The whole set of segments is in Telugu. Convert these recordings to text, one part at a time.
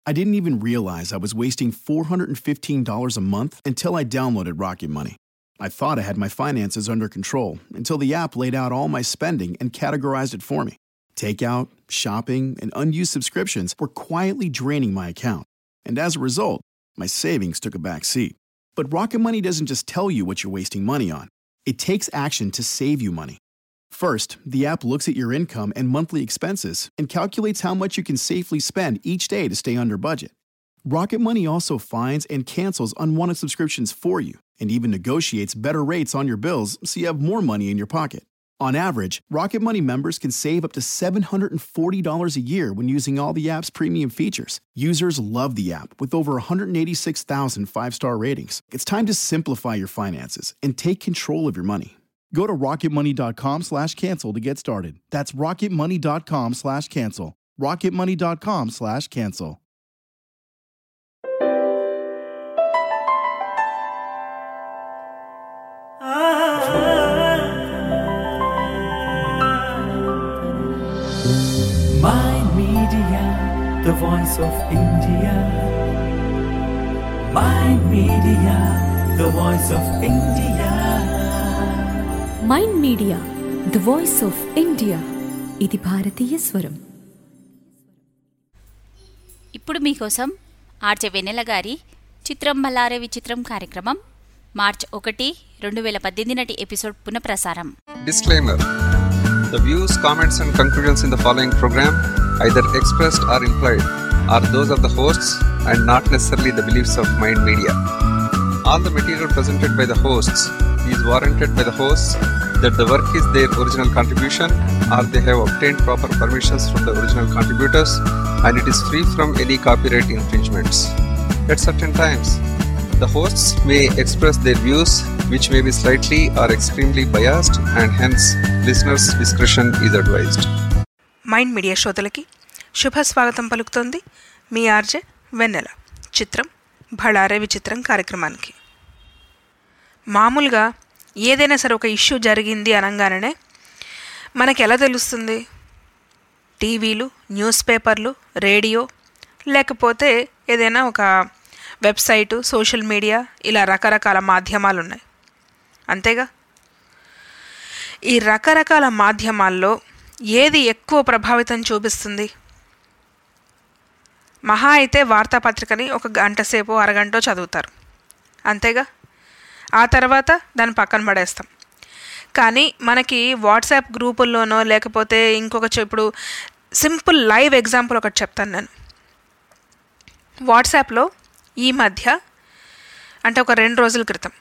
I didn't even realize I was wasting $415 a month until I downloaded Rocket Money. I thought I had my finances under control until the app laid out all my spending and categorized it for me. Takeout, shopping, and unused subscriptions were quietly draining my account. And as a result, my savings took a back seat. But Rocket Money doesn't just tell you what you're wasting money on, it takes action to save you money. First, the app looks at your income and monthly expenses and calculates how much you can safely spend each day to stay under budget. Rocket Money also finds and cancels unwanted subscriptions for you and even negotiates better rates on your bills so you have more money in your pocket. On average, Rocket Money members can save up to $740 a year when using all the app's premium features. Users love the app with over 186,000 five star ratings. It's time to simplify your finances and take control of your money. Go to rocketmoney.com slash cancel to get started. That's rocketmoney.com slash cancel. rocketmoney.com slash cancel. My Media, the voice of India. My Media, the voice of India. Mind Media the voice of India ఇది భారతీయ స్వరం ఇప్పుడు మీకోసం ఆర్జే వెన్నెల గారి చిత్రం మల్లారే విచిత్రం కార్యక్రమం మార్చ్ ఒకటి రెండు వేల పద్దెనిమిది నాటి ఎపిసోడ్ పునఃప్రసారం Disclaimer The views, comments, and conclusions in the following program, either expressed or implied, are those of the hosts and not necessarily the beliefs of Mind Media. All the material presented by the hosts is warranted by the hosts that the work is their original contribution or they have obtained proper permissions from the original contributors and it is free from any copyright infringements. At certain times, the hosts may express their views, which may be slightly or extremely biased, and hence listeners' discretion is advised. Mind Media శ్రోతలకి శుభ స్వాగతం పలుకుతోంది మీ ఆర్జే వెన్నెల చిత్రం భళారే విచిత్రం కార్యక్రమానికి మామూలుగా ఏదైనా సరే ఒక ఇష్యూ జరిగింది అనగానే మనకి ఎలా తెలుస్తుంది టీవీలు న్యూస్ పేపర్లు రేడియో లేకపోతే ఏదైనా ఒక వెబ్సైటు సోషల్ మీడియా ఇలా రకరకాల మాధ్యమాలు ఉన్నాయి అంతేగా ఈ రకరకాల మాధ్యమాల్లో ఏది ఎక్కువ ప్రభావితం చూపిస్తుంది మహా అయితే వార్తాపత్రికని ఒక గంట సేపు అరగంట చదువుతారు అంతేగా ఆ తర్వాత దాన్ని పక్కన పడేస్తాం కానీ మనకి వాట్సాప్ గ్రూపుల్లోనో లేకపోతే ఇంకొక చె- ఇప్పుడు సింపుల్ లైవ్ ఎగ్జాంపుల్ ఒకటి చెప్తాను నేను వాట్సాప్లో ఈ మధ్య అంటే ఒక రెండు రోజుల క్రితం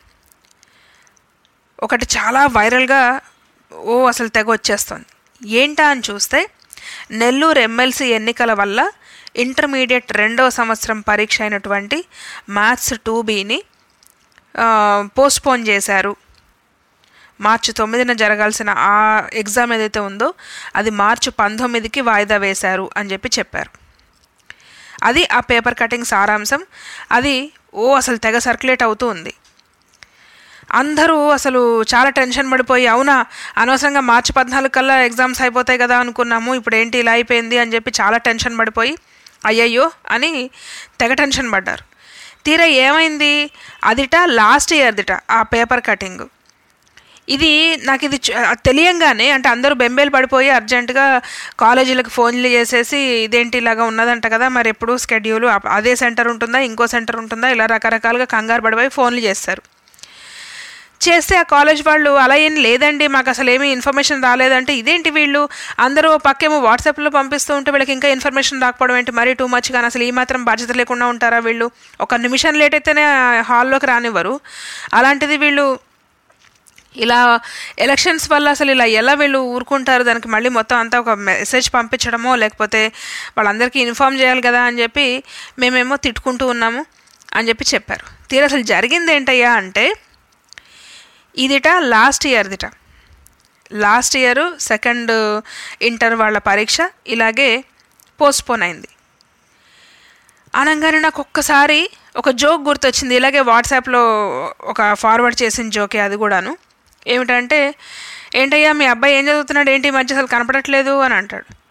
ఒకటి చాలా వైరల్గా ఓ అసలు తెగ వచ్చేస్తుంది ఏంటా అని చూస్తే నెల్లూరు ఎమ్మెల్సీ ఎన్నికల వల్ల ఇంటర్మీడియట్ రెండవ సంవత్సరం పరీక్ష అయినటువంటి మ్యాథ్స్ టూ బీని పోస్ట్పోన్ చేశారు మార్చి తొమ్మిదిన జరగాల్సిన ఆ ఎగ్జామ్ ఏదైతే ఉందో అది మార్చి పంతొమ్మిదికి వాయిదా వేశారు అని చెప్పి చెప్పారు అది ఆ పేపర్ కటింగ్ సారాంశం అది ఓ అసలు తెగ సర్క్యులేట్ అవుతూ ఉంది అందరూ అసలు చాలా టెన్షన్ పడిపోయి అవునా అనవసరంగా మార్చి పద్నాలుగు కల్లా ఎగ్జామ్స్ అయిపోతాయి కదా అనుకున్నాము ఇప్పుడు ఏంటి ఇలా అయిపోయింది అని చెప్పి చాలా టెన్షన్ పడిపోయి అయ్యయ్యో అని తెగ టెన్షన్ పడ్డారు తీరా ఏమైంది అదిట లాస్ట్ ఇయర్దిట ఆ పేపర్ కటింగ్ ఇది నాకు ఇది చ- తెలియంగానే అంటే అందరూ బెంబేలు పడిపోయి అర్జెంటుగా కాలేజీలకు ఫోన్లు చేసేసి ఇదేంటి ఇలాగా ఉన్నదంట కదా మరి ఎప్పుడు స్కెడ్యూల్ అదే సెంటర్ ఉంటుందా ఇంకో సెంటర్ ఉంటుందా ఇలా రకరకాలుగా కంగారు పడిపోయి ఫోన్లు చేస్తారు చేస్తే ఆ కాలేజ్ వాళ్ళు అలా ఏం లేదండి మాకు అసలు ఏమీ ఇన్ఫర్మేషన్ రాలేదంటే ఇదేంటి వీళ్ళు అందరూ ఓ పక్కేమో వాట్సాప్లో పంపిస్తూ ఉంటే వీళ్ళకి ఇంకా ఇన్ఫర్మేషన్ రాకపోవడం ఏంటి మరీ టూ మచ్ కానీ అసలు ఈ మాత్రం బాధ్యత లేకుండా ఉంటారా వీళ్ళు ఒక నిమిషం లేట్ అయితేనే హాల్లోకి రానివ్వరు అలాంటిది వీళ్ళు ఇలా ఎలక్షన్స్ వల్ల అసలు ఇలా ఎలా వీళ్ళు ఊరుకుంటారు దానికి మళ్ళీ మొత్తం అంతా ఒక మెసేజ్ పంపించడమో లేకపోతే వాళ్ళందరికీ ఇన్ఫామ్ చేయాలి కదా అని చెప్పి మేమేమో తిట్టుకుంటూ ఉన్నాము అని చెప్పి చెప్పారు తీరా అసలు జరిగింది ఏంటయ్యా అంటే ఇదిట లాస్ట్ ఇయర్దిట లాస్ట్ ఇయర్ సెకండ్ ఇంటర్ వాళ్ళ పరీక్ష ఇలాగే పోస్ట్పోన్ అయింది అనగానే నాకు ఒక్కసారి ఒక జోక్ గుర్తొచ్చింది ఇలాగే వాట్సాప్లో ఒక ఫార్వర్డ్ చేసిన జోకే అది కూడాను ఏమిటంటే ఏంటయ్యా మీ అబ్బాయి ఏం చదువుతున్నాడు ఏంటి ఈ మధ్య అసలు కనపడట్లేదు అని అంటాడు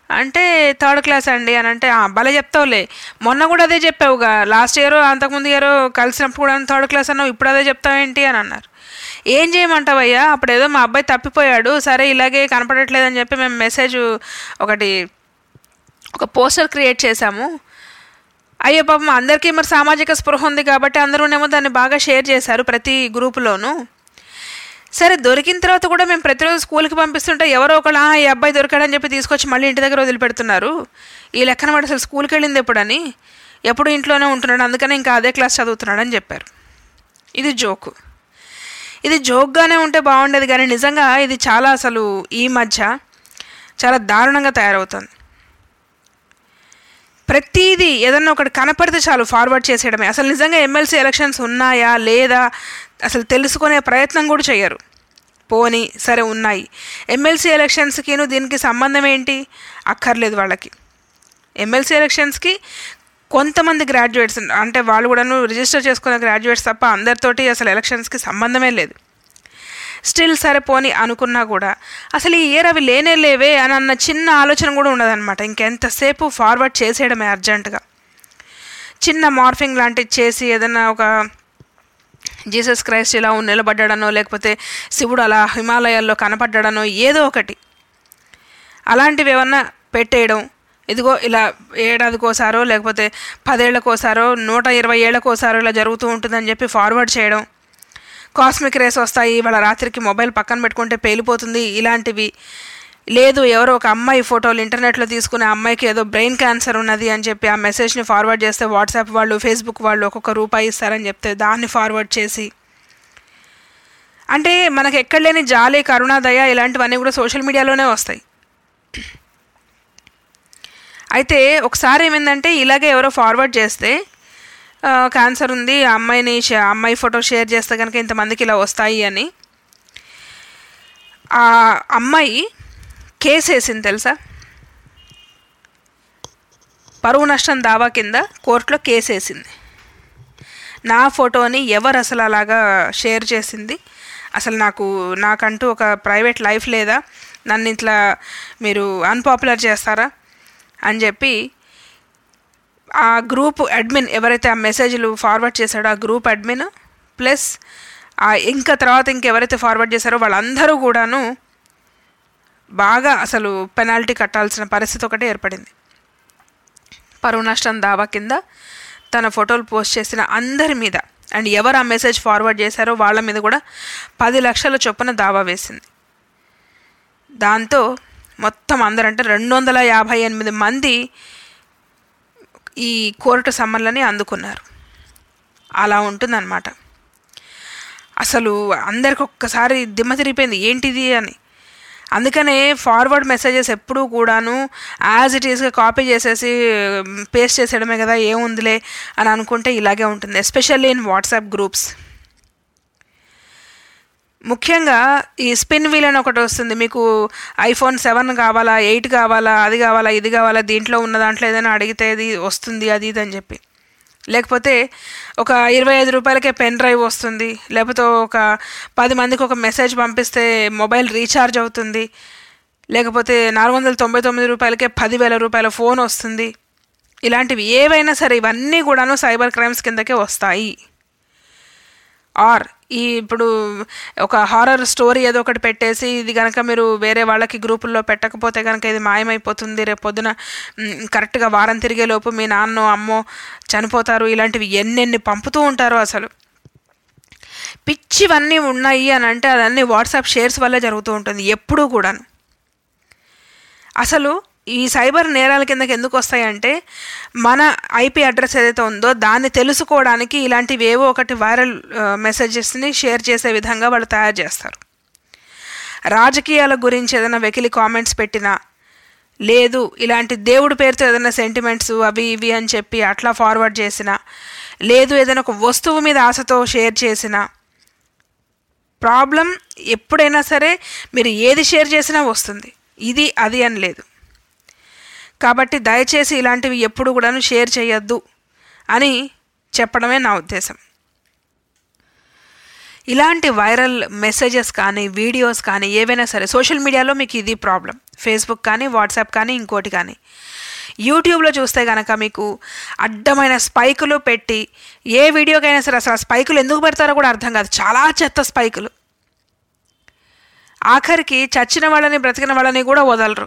అంటే థర్డ్ క్లాస్ అండి అని అంటే "ఆ, భలే చెప్తావులే మొన్న కూడా అదే చెప్పావుగా లాస్ట్ ఇయర్ అంతకుముందు ఇయర్ కలిసినప్పుడు కూడా థర్డ్ క్లాస్ అన్నావు ఇప్పుడు అదే చెప్తావేంటి అని అన్నారు ఏం చేయమంటావయ్యా అప్పుడు ఏదో మా అబ్బాయి తప్పిపోయాడు సరే ఇలాగే కనపడట్లేదని చెప్పి మేము మెసేజ్ ఒకటి ఒక పోస్టర్ క్రియేట్ చేశాము అయ్యో పాపం అందరికీ మరి సామాజిక స్పృహ ఉంది కాబట్టి అందరూనేమో దాన్ని బాగా షేర్ చేశారు ప్రతి గ్రూపులోనూ సరే దొరికిన తర్వాత కూడా మేము ప్రతిరోజు స్కూల్కి పంపిస్తుంటే ఎవరో ఒకళ్ళు "ఆ, ఈ అబ్బాయి దొరికాడని చెప్పి తీసుకొచ్చి మళ్ళీ ఇంటి దగ్గర వదిలిపెడుతున్నారు ఈ లెక్కన వాడు అసలు స్కూల్కి వెళ్ళింది ఎప్పుడని ఎప్పుడు ఇంట్లోనే ఉంటున్నాడు అందుకనే ఇంకా అదే క్లాస్ చదువుతున్నాడు అని చెప్పారు ఇది జోకు ఇది జోక్గానే ఉంటే బాగుండేది కానీ నిజంగా ఇది చాలా అసలు ఈ మధ్య చాలా దారుణంగా తయారవుతుంది ప్రతిదీ ఏదన్నా ఒకటి కనపడితే చాలు ఫార్వర్డ్ చేసేయడమే అసలు నిజంగా ఎమ్మెల్సీ ఎలక్షన్స్ ఉన్నాయా లేదా అసలు తెలుసుకునే ప్రయత్నం కూడా చేయరు పోని సరే ఉన్నాయి ఎమ్మెల్సీ ఎలక్షన్స్కిను దీనికి సంబంధం ఏంటి అక్కర్లేదు వాళ్ళకి ఎమ్మెల్సీ ఎలక్షన్స్కి కొంతమంది గ్రాడ్యుయేట్స్ అంటే వాళ్ళు కూడాను రిజిస్టర్ చేసుకున్న గ్రాడ్యుయేట్స్ తప్ప అందరితోటి అసలు ఎలక్షన్స్కి సంబంధమే లేదు స్టిల్ సరే పోని అనుకున్నా కూడా అసలు ఈ ఇయర్ అవి లేనే లేవే అని అన్న చిన్న ఆలోచన కూడా ఉండదన్నమాట ఇంకెంతసేపు ఫార్వర్డ్ చేసేయడమే అర్జెంటుగా చిన్న మార్ఫింగ్ లాంటిది చేసి ఏదైనా ఒక జీసస్ క్రైస్ట్ ఇలా నిలబడ్డాడనో లేకపోతే శివుడు అలా హిమాలయాల్లో కనపడ్డాడనో ఏదో ఒకటి అలాంటివి ఏమన్నా పెట్టేయడం ఇదిగో ఇలా ఏడాదికోసారో లేకపోతే పదేళ్లకోసారో నూట ఇరవై ఏళ్ళకోసారో ఇలా జరుగుతూ ఉంటుందని చెప్పి ఫార్వర్డ్ చేయడం కాస్మిక్ రేస్ వస్తాయి వాళ్ళ రాత్రికి మొబైల్ పక్కన పెట్టుకుంటే పేలిపోతుంది ఇలాంటివి లేదు ఎవరో ఒక అమ్మాయి ఫోటోలు ఇంటర్నెట్లో తీసుకునే అమ్మాయికి ఏదో బ్రెయిన్ క్యాన్సర్ ఉన్నది అని చెప్పి ఆ మెసేజ్ని ఫార్వర్డ్ చేస్తే వాట్సాప్ వాళ్ళు ఫేస్బుక్ వాళ్ళు ఒక్కొక్క రూపాయి ఇస్తారని చెప్తే దాన్ని ఫార్వర్డ్ చేసి అంటే మనకి ఎక్కడ లేని జాలి కరుణ దయ ఇలాంటివన్నీ కూడా సోషల్ మీడియాలోనే వస్తాయి అయితే ఒకసారి ఏమైందంటే ఇలాగే ఎవరో ఫార్వర్డ్ చేస్తే ఆ, క్యాన్సర్ ఉంది ఆ అమ్మాయిని షే- ఆ అమ్మాయి ఫోటో షేర్ చేస్తే కనుక ఇంతమందికి ఇలా వస్తాయి అని ఆ అమ్మాయి కేసు వేసింది తెలుసా పరువు నష్టం దావా కింద కోర్టులో కేసు వేసింది నా ఫోటోని ఎవరు అసలు అలాగా షేర్ చేసింది అసలు నాకు నాకంటూ ఒక ప్రైవేట్ లైఫ్ లేదా నన్ను ఇట్లా మీరు అన్పాపులర్ చేస్తారా అని చెప్పి ఆ గ్రూప్ అడ్మిన్ ఎవరైతే ఆ మెసేజ్లు ఫార్వర్డ్ చేశాడో ఆ గ్రూప్ అడ్మిన్ ప్లస్ ఆ ఇంకా తర్వాత ఇంకెవరైతే ఫార్వర్డ్ చేశారో వాళ్ళందరూ కూడాను బాగా అసలు పెనాల్టీ కట్టాల్సిన పరిస్థితి ఒకటి ఏర్పడింది పరువు నష్టం దావా కింద తన ఫోటోలు పోస్ట్ చేసిన అందరి మీద అండ్ ఎవరు ఆ మెసేజ్ ఫార్వర్డ్ చేశారో వాళ్ళ మీద కూడా పది లక్షల చొప్పున దావా వేసింది దాంతో మొత్తం అందరంటే రెండు వందల యాభై ఎనిమిది మంది ఈ కోర్టు సమ్మర్లని అందుకున్నారు అలా ఉంటుందన్నమాట అసలు అందరికి ఒక్కసారి దిమ్మ తిరిగిపోయింది ఏంటిది అని అందుకనే ఫార్వర్డ్ మెసేజెస్ ఎప్పుడూ కూడాను యాజ్ ఇట్ ఈస్గా కాపీ చేసేసి పేస్ట్ చేసేయడమే కదా ఏముందిలే అని అనుకుంటే ఇలాగే ఉంటుంది ఎస్పెషల్లీ ఇన్ వాట్సాప్ గ్రూప్స్ ముఖ్యంగా ఈ స్పిన్ వీల్ అని ఒకటి వస్తుంది మీకు ఐఫోన్ సెవెన్ కావాలా ఎయిట్ కావాలా అది కావాలా ఇది కావాలా దీంట్లో ఉన్న దాంట్లో ఏదైనా అడిగితే ఇది వస్తుంది అది ఇది అని చెప్పి లేకపోతే ఒక ఇరవై ఐదు రూపాయలకే పెన్ డ్రైవ్ వస్తుంది లేకపోతే ఒక పది మందికి ఒక మెసేజ్ పంపిస్తే మొబైల్ రీఛార్జ్ అవుతుంది లేకపోతే నాలుగు వందల తొంభై తొమ్మిది రూపాయలకే పదివేల రూపాయల ఫోన్ వస్తుంది ఇలాంటివి ఏవైనా సరే ఇవన్నీ కూడాను సైబర్ క్రైమ్స్ కిందకే వస్తాయి ఆర్ ఈ ఇప్పుడు ఒక హారర్ స్టోరీ ఏదో ఒకటి పెట్టేసి ఇది కనుక మీరు వేరే వాళ్ళకి గ్రూపుల్లో పెట్టకపోతే కనుక ఇది మాయమైపోతుంది రేపు పొద్దున మ్, కరెక్ట్గా వారం తిరిగే లోపు మీ నాన్నో అమ్మో చనిపోతారు ఇలాంటివి ఎన్నెన్ని పంపుతూ ఉంటారో అసలు పిచ్చివన్నీ ఉన్నాయి అని అంటే అదన్నీ వాట్సాప్ షేర్స్ వల్లే జరుగుతూ ఉంటుంది ఎప్పుడూ కూడాను అసలు ఈ సైబర్ నేరాల కిందకి ఎందుకు వస్తాయంటే మన ఐపీ అడ్రస్ ఏదైతే ఉందో దాన్ని తెలుసుకోవడానికి ఇలాంటివి ఏవో ఒకటి వైరల్ మెసేజెస్ని షేర్ చేసే విధంగా వాళ్ళు తయారు చేస్తారు రాజకీయాల గురించి ఏదైనా వెకిలి కామెంట్స్ పెట్టినా లేదు ఇలాంటి దేవుడి పేరుతో ఏదైనా సెంటిమెంట్స్ అవి ఇవి అని చెప్పి అట్లా ఫార్వర్డ్ చేసిన లేదు ఏదైనా ఒక వస్తువు మీద ఆశతో షేర్ చేసిన ప్రాబ్లం ఎప్పుడైనా సరే మీరు ఏది షేర్ చేసినా వస్తుంది ఇది అది అని లేదు కాబట్టి దయచేసి ఇలాంటివి ఎప్పుడు కూడాను షేర్ చేయొద్దు అని చెప్పడమే నా ఉద్దేశం ఇలాంటి వైరల్ మెసేజెస్ కానీ వీడియోస్ కానీ ఏవైనా సరే సోషల్ మీడియాలో మీకు ఇది ప్రాబ్లం ఫేస్బుక్ కానీ వాట్సాప్ కానీ ఇంకోటి కానీ యూట్యూబ్లో చూస్తే కనుక మీకు అడ్డమైన స్పైకులు పెట్టి ఏ వీడియోకైనా సరే అసలు ఆ స్పైకులు ఎందుకు పెడతారో కూడా అర్థం కాదు చాలా చెత్త స్పైకులు ఆఖరికి చచ్చిన వాళ్ళని బ్రతికిన వాళ్ళని కూడా వదలరు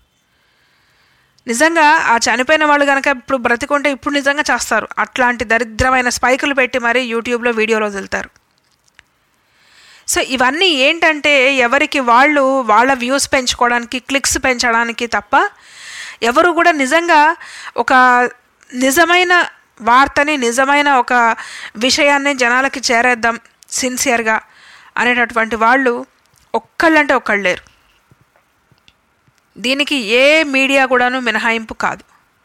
నిజంగా ఆ చనిపోయిన వాళ్ళు కనుక ఇప్పుడు బ్రతికుంటే ఇప్పుడు నిజంగా చేస్తారు అట్లాంటి దరిద్రమైన స్పైకులు పెట్టి మరీ యూట్యూబ్లో వీడియోలు వదులుతారు సో ఇవన్నీ ఏంటంటే ఎవరికి వాళ్ళు వాళ్ళ వ్యూస్ పెంచుకోవడానికి క్లిక్స్ పెంచడానికి తప్ప ఎవరు కూడా నిజంగా ఒక నిజమైన వార్తని నిజమైన ఒక విషయాన్ని జనాలకి చేరేద్దాం సిన్సియర్గా అనేటటువంటి వాళ్ళు ఒక్కళ్ళంటే ఒక్కళ్ళు లేరు దీనికి ఏ మీడియా కూడాను మినహాయింపు కాదు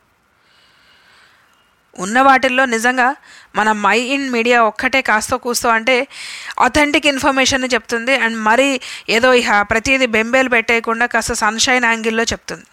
ఉన్న వాటిల్లో నిజంగా మన మై ఇన్ మీడియా ఒక్కటే కాస్త కూస్తో అంటే అథెంటిక్ ఇన్ఫర్మేషన్ చెప్తుంది అండ్ మరి ఏదో ఇహ ప్రతిదీ బెంబేలు పెట్టేయకుండా కాస్త సన్షైన్ యాంగిల్లో చెప్తుంది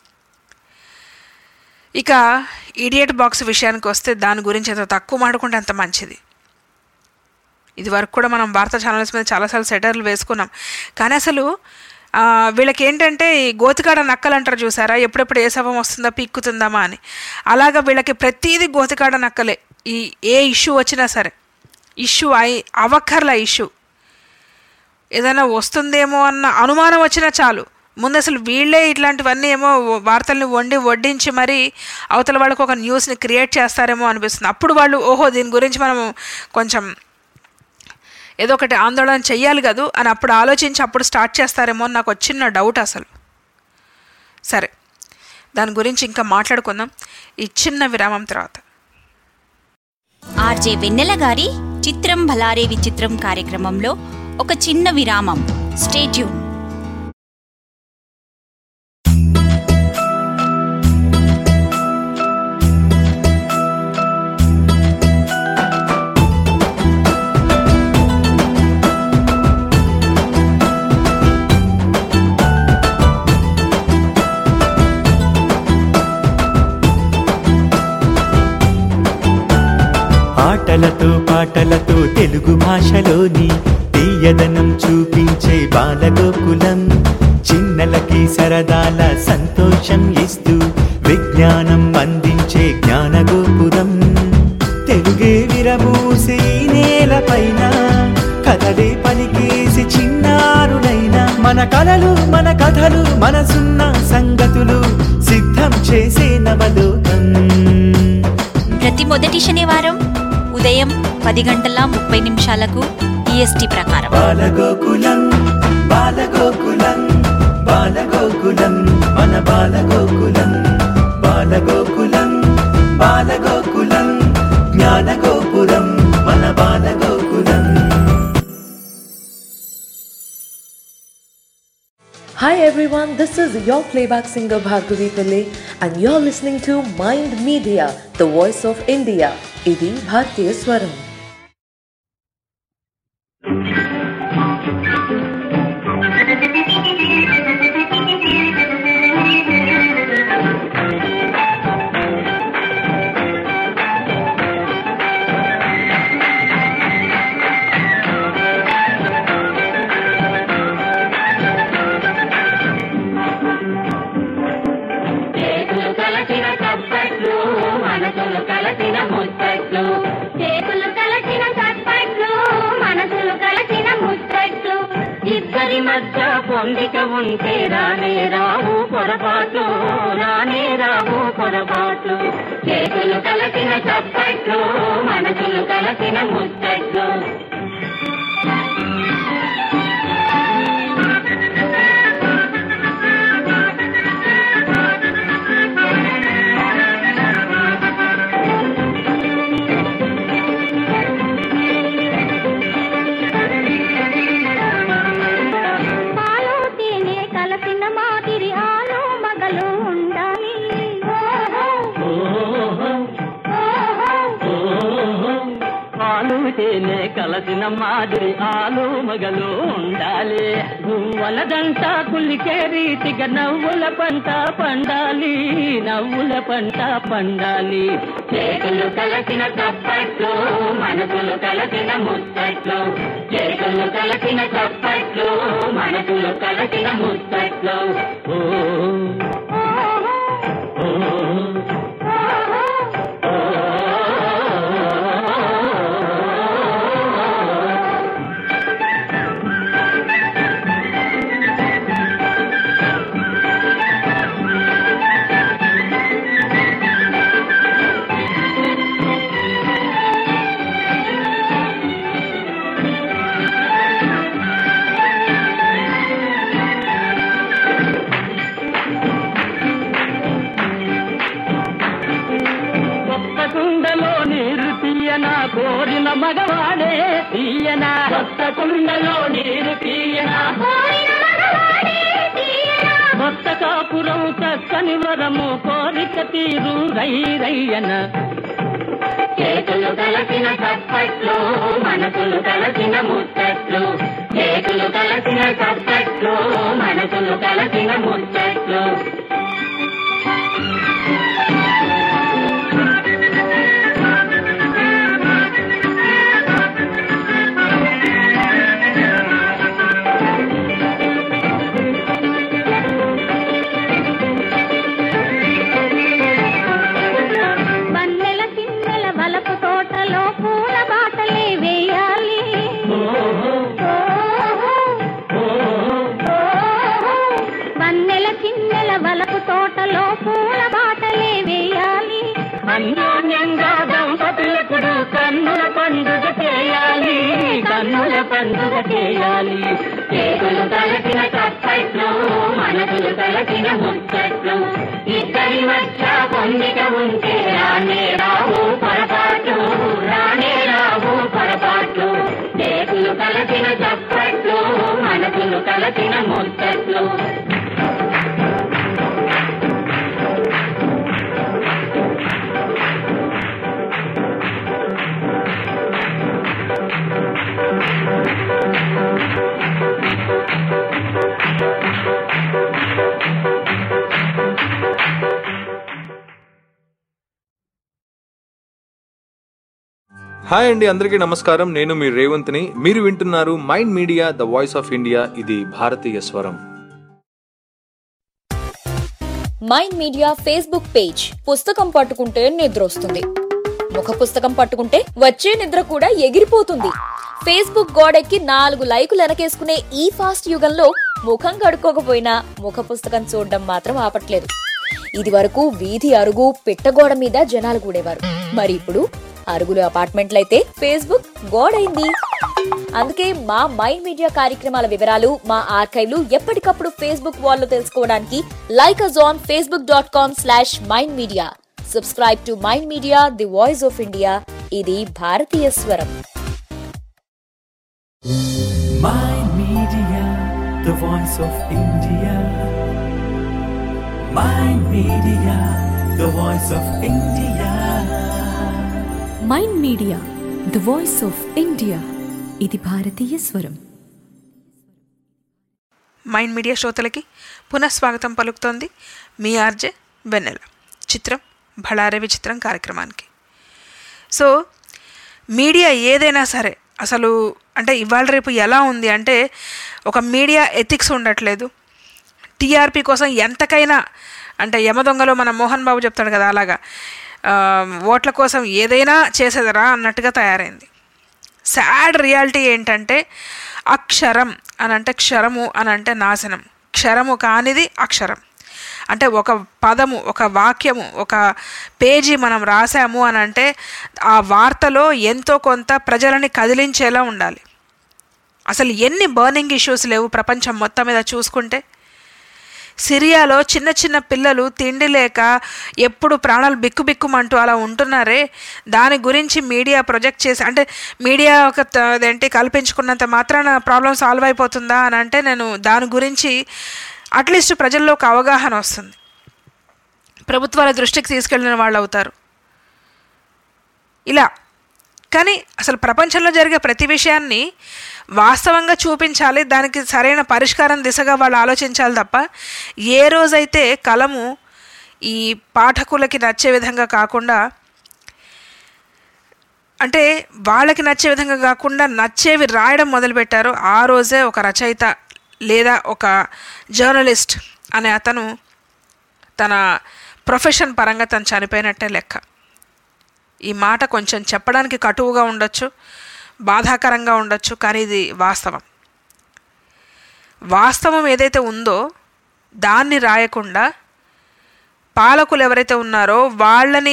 ఇక ఈడియట్ బాక్స్ విషయానికి వస్తే దాని గురించి ఎంత తక్కువ మాడుకుంటే అంత మంచిది ఇది వరకు కూడా మనం వార్తా ఛానల్స్ మీద చాలాసార్లు సెటర్లు వేసుకున్నాం కానీ అసలు ఆ, వీళ్ళకి ఏంటంటే ఈ గోతికాడ నక్కలు అంటారు చూసారా ఎప్పుడెప్పుడు ఏ శవం వస్తుందా పీక్కుతుందామా అని అలాగా వీళ్ళకి ప్రతిదీ గోతికాడ నక్కలే ఈ ఏ ఇష్యూ వచ్చినా సరే ఇష్యూ అయి అవక్కర్ల ఇష్యూ ఏదైనా వస్తుందేమో అన్న అనుమానం వచ్చినా చాలు ముందు అసలు వీళ్ళే ఇట్లాంటివన్నీ ఏమో వార్తల్ని వండి వడ్డించి మరి అవతల వాళ్ళకి ఒక న్యూస్ని క్రియేట్ చేస్తారేమో అనిపిస్తుంది అప్పుడు వాళ్ళు ఓహో దీని గురించి మనము కొంచెం ఏదో ఒకటి ఆందోళన చెయ్యాలి కదూ అని అప్పుడు ఆలోచించి అప్పుడు స్టార్ట్ చేస్తారేమో అని నాకు వచ్చిన డౌట్ అసలు సరే దాని గురించి ఇంకా మాట్లాడుకుందాం ఈ చిన్న విరామం తర్వాత ఆర్జే వెన్నెల గారి చిత్రం భలారే విచిత్రం కార్యక్రమంలో ఒక చిన్న విరామం స్టేట్యూన్ ఆటలతో పాటలతో తెలుగు భాషలోని తీయదనం చూపించే బాలగోకులం చిన్నలకి సరదాల సంతోషం ఇస్తూ విజ్ఞానం అందించే జ్ఞానగోపురం తెలుగే విరమూసి ఈ నేలపైన కథలే పలికేసి చిన్నారులైన మన కలలు మన కథలు మనసున్న సంగతులు సిద్ధం చేసే నవలోకం ప్రతి మొదటి శనివారం ఉదయం పది గంటల ముప్పై నిమిషాలకు ఈఎస్టీ ప్రకారం బాలగోకులం బాలగోకులం బాలగోకులం మన బాలగోకులం బాలగోకులం బాలగోకులం జ్ఞానగోపురం మన Balagokulam Hi everyone, this is your playback singer Bhargavi Pillai and you're listening to Mind Media, the voice of India. Idi Bhartiya Swaram. చేతులు కలసిన తప్పట్లు మనసులు కలసిన ముచ్చట్లు చేతులు కలసిన తప్పట్లు మనసులు కలసిన ముచ్చట్లు ఇద్దరి మధ్య పొందిక ఉంటే రానే రావు పొరపాట్లు రానే రావు పొరపాట్లు చేతులు కలసిన తప్పట్లు మనసులు కలసిన ముచ్చట్లు పాలు తేనె కలసిన మాదిరి ఆలు మగలు ఉండాలి పాలు తేనె కలసిన మాదిరి ఆలు మగలు ఉండాలి గువ్వలదంట కులికే రీతిగా నవ్వుల పంట పండాలి నవ్వుల పంట పండాలి చేతులు కలసిన తప్పట్లు మనసులు కలసిన ముచ్చట్లు చేతులు చేతులు కలిసిన చప్పట్లు మనసులు కలిసిన ముచ్చట్లు ఓ కొత్త కుండలో నీరు తీయనా కోరిన మగవాడే తీయనా కొత్త కుండలో నీరు తీయనా కొత్త కాపురం చక్కని వరము కోరిక తీరు రై రయ్యన చేతులు కలిసిన చప్పట్లు మనసులు కలిసిన ముచ్చట్లు చేతులు కలిసిన చప్పట్లు మనసులు కలిసిన ముచ్చట్లు వన్నెల కిన్నెల వలపు తోటలో పూల బాటలే వేయాలి వన్నెల కిన్నెల వలపు తోటలో పూల బాటలే వేయాలి అన్యోన్యంగా దంపతులకుడు కన్నుల పండుగ చేయాలి కన్నుల పండుగ చేయాలి చేతులు కలిసిన చప్పట్లు మనసులు కలిసిన ముచ్చట్లు ఇద్దరి మధ్య పొందిక ఉంటే రానే రావు పొరపాటు రానే రావు పొరపాటు చేతులు కలిసిన చప్పట్లు మనసులు కలిసిన ముచ్చట్లు హాయ్ అండి అందరికీ నమస్కారం నేను మీ రేవంత్ని మీరు వింటున్నారు Mind Media the voice of India ఇది భారతీయ స్వరం మైండ్ మీడియా ఫేస్బుక్ పేజ్ పుస్తకం పట్టుకుంటే నిద్ర వస్తుంది ముఖ పుస్తకం పట్టుకుంటే వచ్చే నిద్ర కూడా ఎగిరిపోతుంది ఫేస్బుక్ గోడెక్కి నాలుగు లైకులు వెనకేసుకునే ఈ ఫాస్ట్ యుగంలో ముఖం కడుక్కోకపోయినా ముఖ పుస్తకం చూడడం మాత్రం ఆపట్లేదు ఇది వరకు వీధి అరుగు పిట్టగోడ మీద జనాలు కూడేవారు మరి ఇప్పుడు అరుగులు అపార్ట్మెంట్లయితే ఫేస్బుక్ గోడైంది అందుకే మా మైండ్ మీడియా కార్యక్రమాల వివరాలు మా ఆర్కైవ్లు ఎప్పటికప్పుడు ఫేస్బుక్ వాల్లో తెలుసుకోవడానికి like us on Facebook dot com slash Mind Media subscribe to Mind Media the voice of India ఇది భారతీయ స్వరం Mind Media, the voice of India. Mind Media, the voice of India. Mind Media the voice of India ఇది భారతీయ స్వరం మైండ్ మీడియా శ్రోతలకి పునఃస్వాగతం పలుకుతోంది మీ ఆర్జే వెన్నెల చిత్రం భళారే విచిత్రం కార్యక్రమానికి సో మీడియా ఏదైనా సరే అసలు అంటే ఇవాళ రేపు ఎలా ఉంది అంటే ఒక మీడియా ఎథిక్స్ ఉండట్లేదు టీఆర్పీ కోసం ఎంతకైనా అంటే యమదొంగలో మన మోహన్ బాబు చెప్తాడు కదా అలాగా ఆ, ఓట్ల కోసం ఏదైనా చేసేదరా అన్నట్టుగా తయారైంది సాడ్ రియాలిటీ ఏంటంటే అక్షరం అని అంటే క్షరము అని అంటే నాశనం క్షరము కానిది అక్షరం అంటే ఒక పదము ఒక వాక్యము ఒక పేజీ మనం రాసాము అని అంటే ఆ వార్తలో ఎంతో కొంత ప్రజలని కదిలించేలా ఉండాలి అసలు ఎన్ని బర్నింగ్ ఇష్యూస్ లేవు ప్రపంచం మొత్తం మీద చూసుకుంటే సిరియాలో చిన్న చిన్న పిల్లలు తిండి లేక ఎప్పుడు ప్రాణాలు బిక్కుబిక్కుమంటూ అలా ఉంటున్నారే దాని గురించి మీడియా ప్రొజెక్ట్ చేసి అంటే మీడియా ఒక త- అదేంటి కల్పించుకున్నంత మాత్రాన ప్రాబ్లం సాల్వ్ అయిపోతుందా అని అంటే నేను దాని గురించి అట్లీస్ట్ ప్రజల్లో ఒక అవగాహన వస్తుంది ప్రభుత్వాల దృష్టికి తీసుకెళ్ళిన వాళ్ళు అవుతారు ఇలా కానీ అసలు ప్రపంచంలో జరిగే ప్రతి విషయాన్ని వాస్తవంగా చూపించాలి దానికి సరైన పరిష్కారం దిశగా వాళ్ళు ఆలోచించాలి తప్ప ఏ రోజైతే కలము ఈ పాఠకులకి నచ్చే విధంగా కాకుండా అంటే వాళ్ళకి నచ్చే విధంగా కాకుండా నచ్చేవి రాయడం మొదలుపెట్టారు ఆ రోజే ఒక రచయిత లేదా ఒక జర్నలిస్ట్ అనే అతను తన ప్రొఫెషన్ పరంగా తను చనిపోయినట్టే లెక్క ఈ మాట కొంచెం చెప్పడానికి కటువుగా ఉండొచ్చు బాధాకరంగా ఉండొచ్చు కానీ ఇది వాస్తవం వాస్తవం ఏదైతే ఉందో దాన్ని రాయకుండా పాలకులు ఎవరైతే ఉన్నారో వాళ్ళని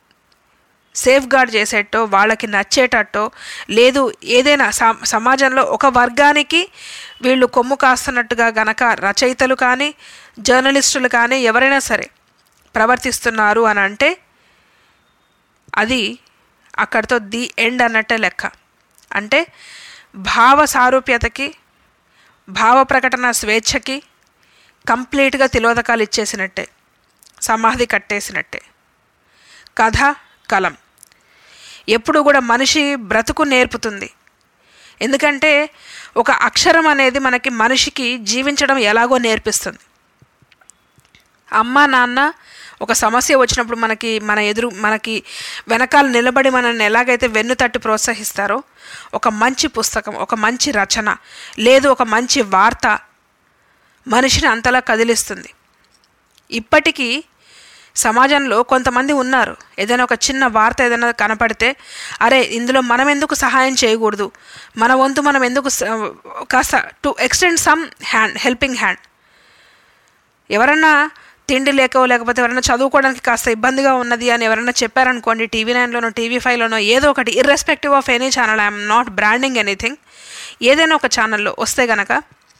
సేఫ్ గార్డ్ చేసేటో వాళ్ళకి నచ్చేటట్టో లేదు ఏదైనా సమ- సమాజంలో ఒక వర్గానికి వీళ్ళు కొమ్ము కాస్తున్నట్టుగా గనక రచయితలు కానీ జర్నలిస్టులు కానీ ఎవరైనా సరే ప్రవర్తిస్తున్నారు అని అంటే అది అక్కడితో ది ఎండ్ అన్నట్టే లెక్క అంటే భావ సారూప్యతకి భావ ప్రకటన స్వేచ్ఛకి కంప్లీట్గా తిలోదకాలు ఇచ్చేసినట్టే సమాధి కట్టేసినట్టే కథ కలం ఎప్పుడు కూడా మనిషి బ్రతుకు నేర్పుతుంది ఎందుకంటే ఒక అక్షరం అనేది మనకి మనిషికి జీవించడం ఎలాగో నేర్పిస్తుంది అమ్మ నాన్న ఒక సమస్య వచ్చినప్పుడు మనకి మన ఎదురు మనకి వెనకాల నిలబడి మనల్ని ఎలాగైతే వెన్ను తట్టి ప్రోత్సహిస్తారో ఒక మంచి పుస్తకం ఒక మంచి రచన లేదు ఒక మంచి వార్త మనిషిని అంతలా కదిలిస్తుంది ఇప్పటికీ సమాజంలో కొంతమంది ఉన్నారు ఏదైనా ఒక చిన్న వార్త ఏదైనా కనపడితే అరే ఇందులో మనం ఎందుకు సహాయం చేయకూడదు మన వంతు మనం ఎందుకు స- కాస్త to extend some hand helping hand ఎవరన్నా తిండి లేకో లేకపోతే ఎవరైనా చదువుకోవడానికి కాస్త ఇబ్బందిగా ఉన్నది అని ఎవరైనా చెప్పారనుకోండి టీవీ నైన్లోనో టీవీ ఫైవ్లోనో ఏదో ఒకటి irrespective of any channel I'm not branding anything ఏదైనా ఒక ఛానల్లో వస్తే గనక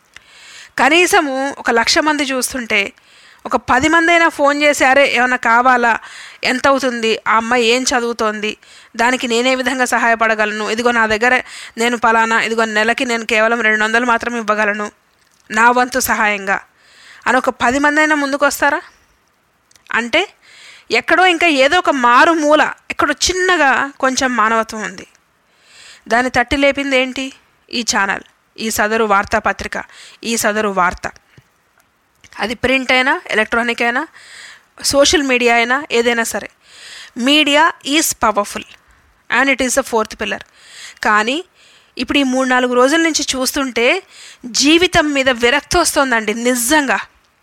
కనీసము ఒక లక్ష మంది చూస్తుంటే ఒక పది మంది అయినా ఫోన్ చేసి అరే ఏమైనా కావాలా ఎంత అవుతుంది ఆ అమ్మాయి ఏం చదువుతోంది దానికి నేనే విధంగా సహాయపడగలను ఇదిగో నా దగ్గర నేను పలానా ఇదిగో నెలకి నేను కేవలం రెండు వందలు మాత్రం ఇవ్వగలను నా వంతు సహాయంగా అని ఒక పది మంది అయినా ముందుకు వస్తారా అంటే ఎక్కడో ఇంకా ఏదో ఒక మారు మూల ఎక్కడో చిన్నగా కొంచెం మానవత్వం ఉంది దాన్ని తట్టి లేపింది ఏంటి ఈ ఛానల్ ఈ సదరు వార్తాపత్రిక ఈ సదరు వార్త అది ప్రింట్ అయినా ఎలక్ట్రానిక్ అయినా సోషల్ మీడియా అయినా ఏదైనా సరే media is powerful and it is the fourth pillar కానీ ఇప్పుడు ఈ మూడు నాలుగు రోజుల నుంచి చూస్తుంటే జీవితం మీద విరక్తి వస్తుందండి నిజంగా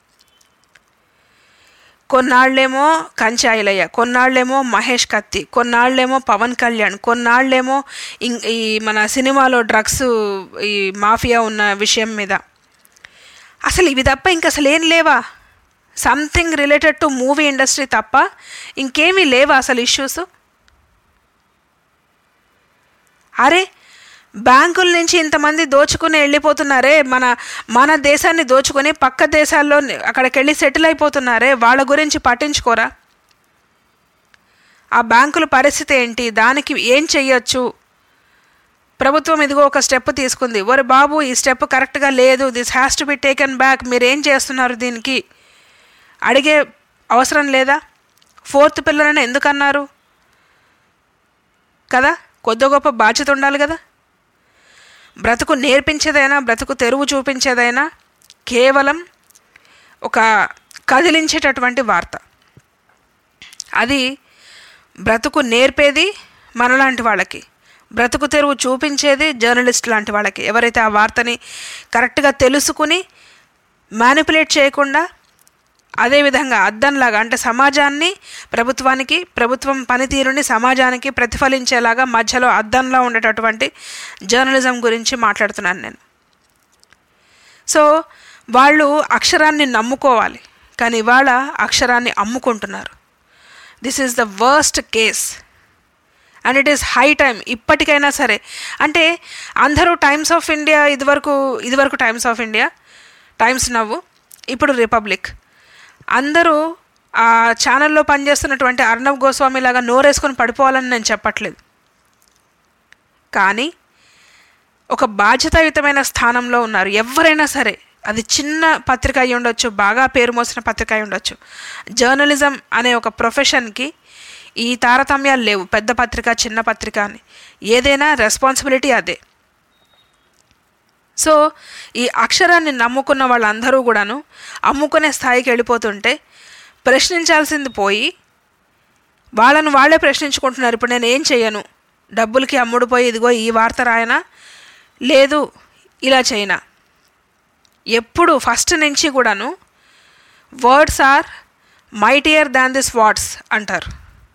కొన్నాళ్ళేమో కంచాయిలయ్య కొన్నాళ్ళేమో మహేష్ కత్తి కొన్నాళ్ళేమో పవన్ కళ్యాణ్ కొన్నాళ్ళేమో ఇం- ఈ మన సినిమాలో డ్రగ్స్ ఈ మాఫియా ఉన్న విషయం మీద అసలు ఇవి తప్ప ఇంక అసలు ఏం లేవా something related to movie industry తప్ప ఇంకేమీ లేవా అసలు ఇష్యూస్ అరే బ్యాంకుల నుంచి ఇంతమంది దోచుకుని వెళ్ళిపోతున్నారే మన మన దేశాన్ని దోచుకొని పక్క దేశాల్లో అక్కడికి వెళ్ళి సెటిల్ అయిపోతున్నారే వాళ్ళ గురించి పట్టించుకోరా ఆ బ్యాంకుల పరిస్థితి ఏంటి దానికి ఏం చెయ్యొచ్చు ప్రభుత్వం ఇదిగో ఒక స్టెప్ తీసుకుంది ఒరే బాబు ఈ స్టెప్ కరెక్ట్గా లేదు this has to be taken back మీరు ఏం చేస్తున్నారు దీనికి అడిగే అవసరం లేదా ఫోర్త్ పిల్లలని ఎందుకన్నారు కదా కొద్ది గొప్ప బాధ్యత ఉండాలి కదా బ్రతుకు నేర్పించేదైనా బ్రతుకు తెరువు చూపించేదైనా కేవలం ఒక కదిలించేటటువంటి వార్త అది బ్రతుకు నేర్పేది మనలాంటి వాళ్ళకి బ్రతుకు తెరువు చూపించేది జర్నలిస్ట్ లాంటి వాళ్ళకి ఎవరైతే ఆ వార్తని కరెక్ట్గా తెలుసుకుని మ్యానిపులేట్ చేయకుండా అదేవిధంగా అద్దంలాగా అంటే సమాజాన్ని ప్రభుత్వానికి ప్రభుత్వం పనితీరుని సమాజానికి ప్రతిఫలించేలాగా మధ్యలో అద్దంలా ఉండేటటువంటి జర్నలిజం గురించి మాట్లాడుతున్నాను నేను సో వాళ్ళు అక్షరాన్ని నమ్ముకోవాలి కానీ ఇవాళ అక్షరాన్ని అమ్ముకుంటున్నారు this is the worst case and it is high time ఇప్పటికైనా సరే అంటే అందరూ టైమ్స్ ఆఫ్ ఇండియా ఇదివరకు ఇదివరకు టైమ్స్ ఆఫ్ ఇండియా టైమ్స్ నవ్వు ఇప్పుడు రిపబ్లిక్ అందరూ ఆ ఛానల్లో పనిచేస్తున్నటువంటి అర్ణబ్ గోస్వామి లాగా నోరేసుకొని పడిపోవాలని నేను చెప్పట్లేదు కానీ ఒక బాధ్యతాయుతమైన స్థానంలో ఉన్నారు ఎవరైనా సరే అది చిన్న పత్రిక అయి ఉండొచ్చు బాగా పేరు మోసిన పత్రిక అయి ఉండొచ్చు జర్నలిజం అనే ఒక ప్రొఫెషన్కి ఈ తారతమ్యాలు లేవు పెద్ద పత్రిక చిన్న పత్రిక అని ఏదైనా రెస్పాన్సిబిలిటీ అదే సో ఈ అక్షరాన్ని నమ్ముకున్న వాళ్ళందరూ కూడాను అమ్ముకునే స్థాయికి వెళ్ళిపోతుంటే ప్రశ్నించాల్సింది పోయి వాళ్ళను వాళ్ళే ప్రశ్నించుకుంటున్నారు ఇప్పుడు నేను ఏం చేయను డబ్బులకి అమ్ముడుపోయి ఇదిగో ఈ వార్త రాయనా లేదు ఇలా చేయనా ఎప్పుడు ఫస్ట్ నుంచి కూడాను words are mightier than this swords అంటారు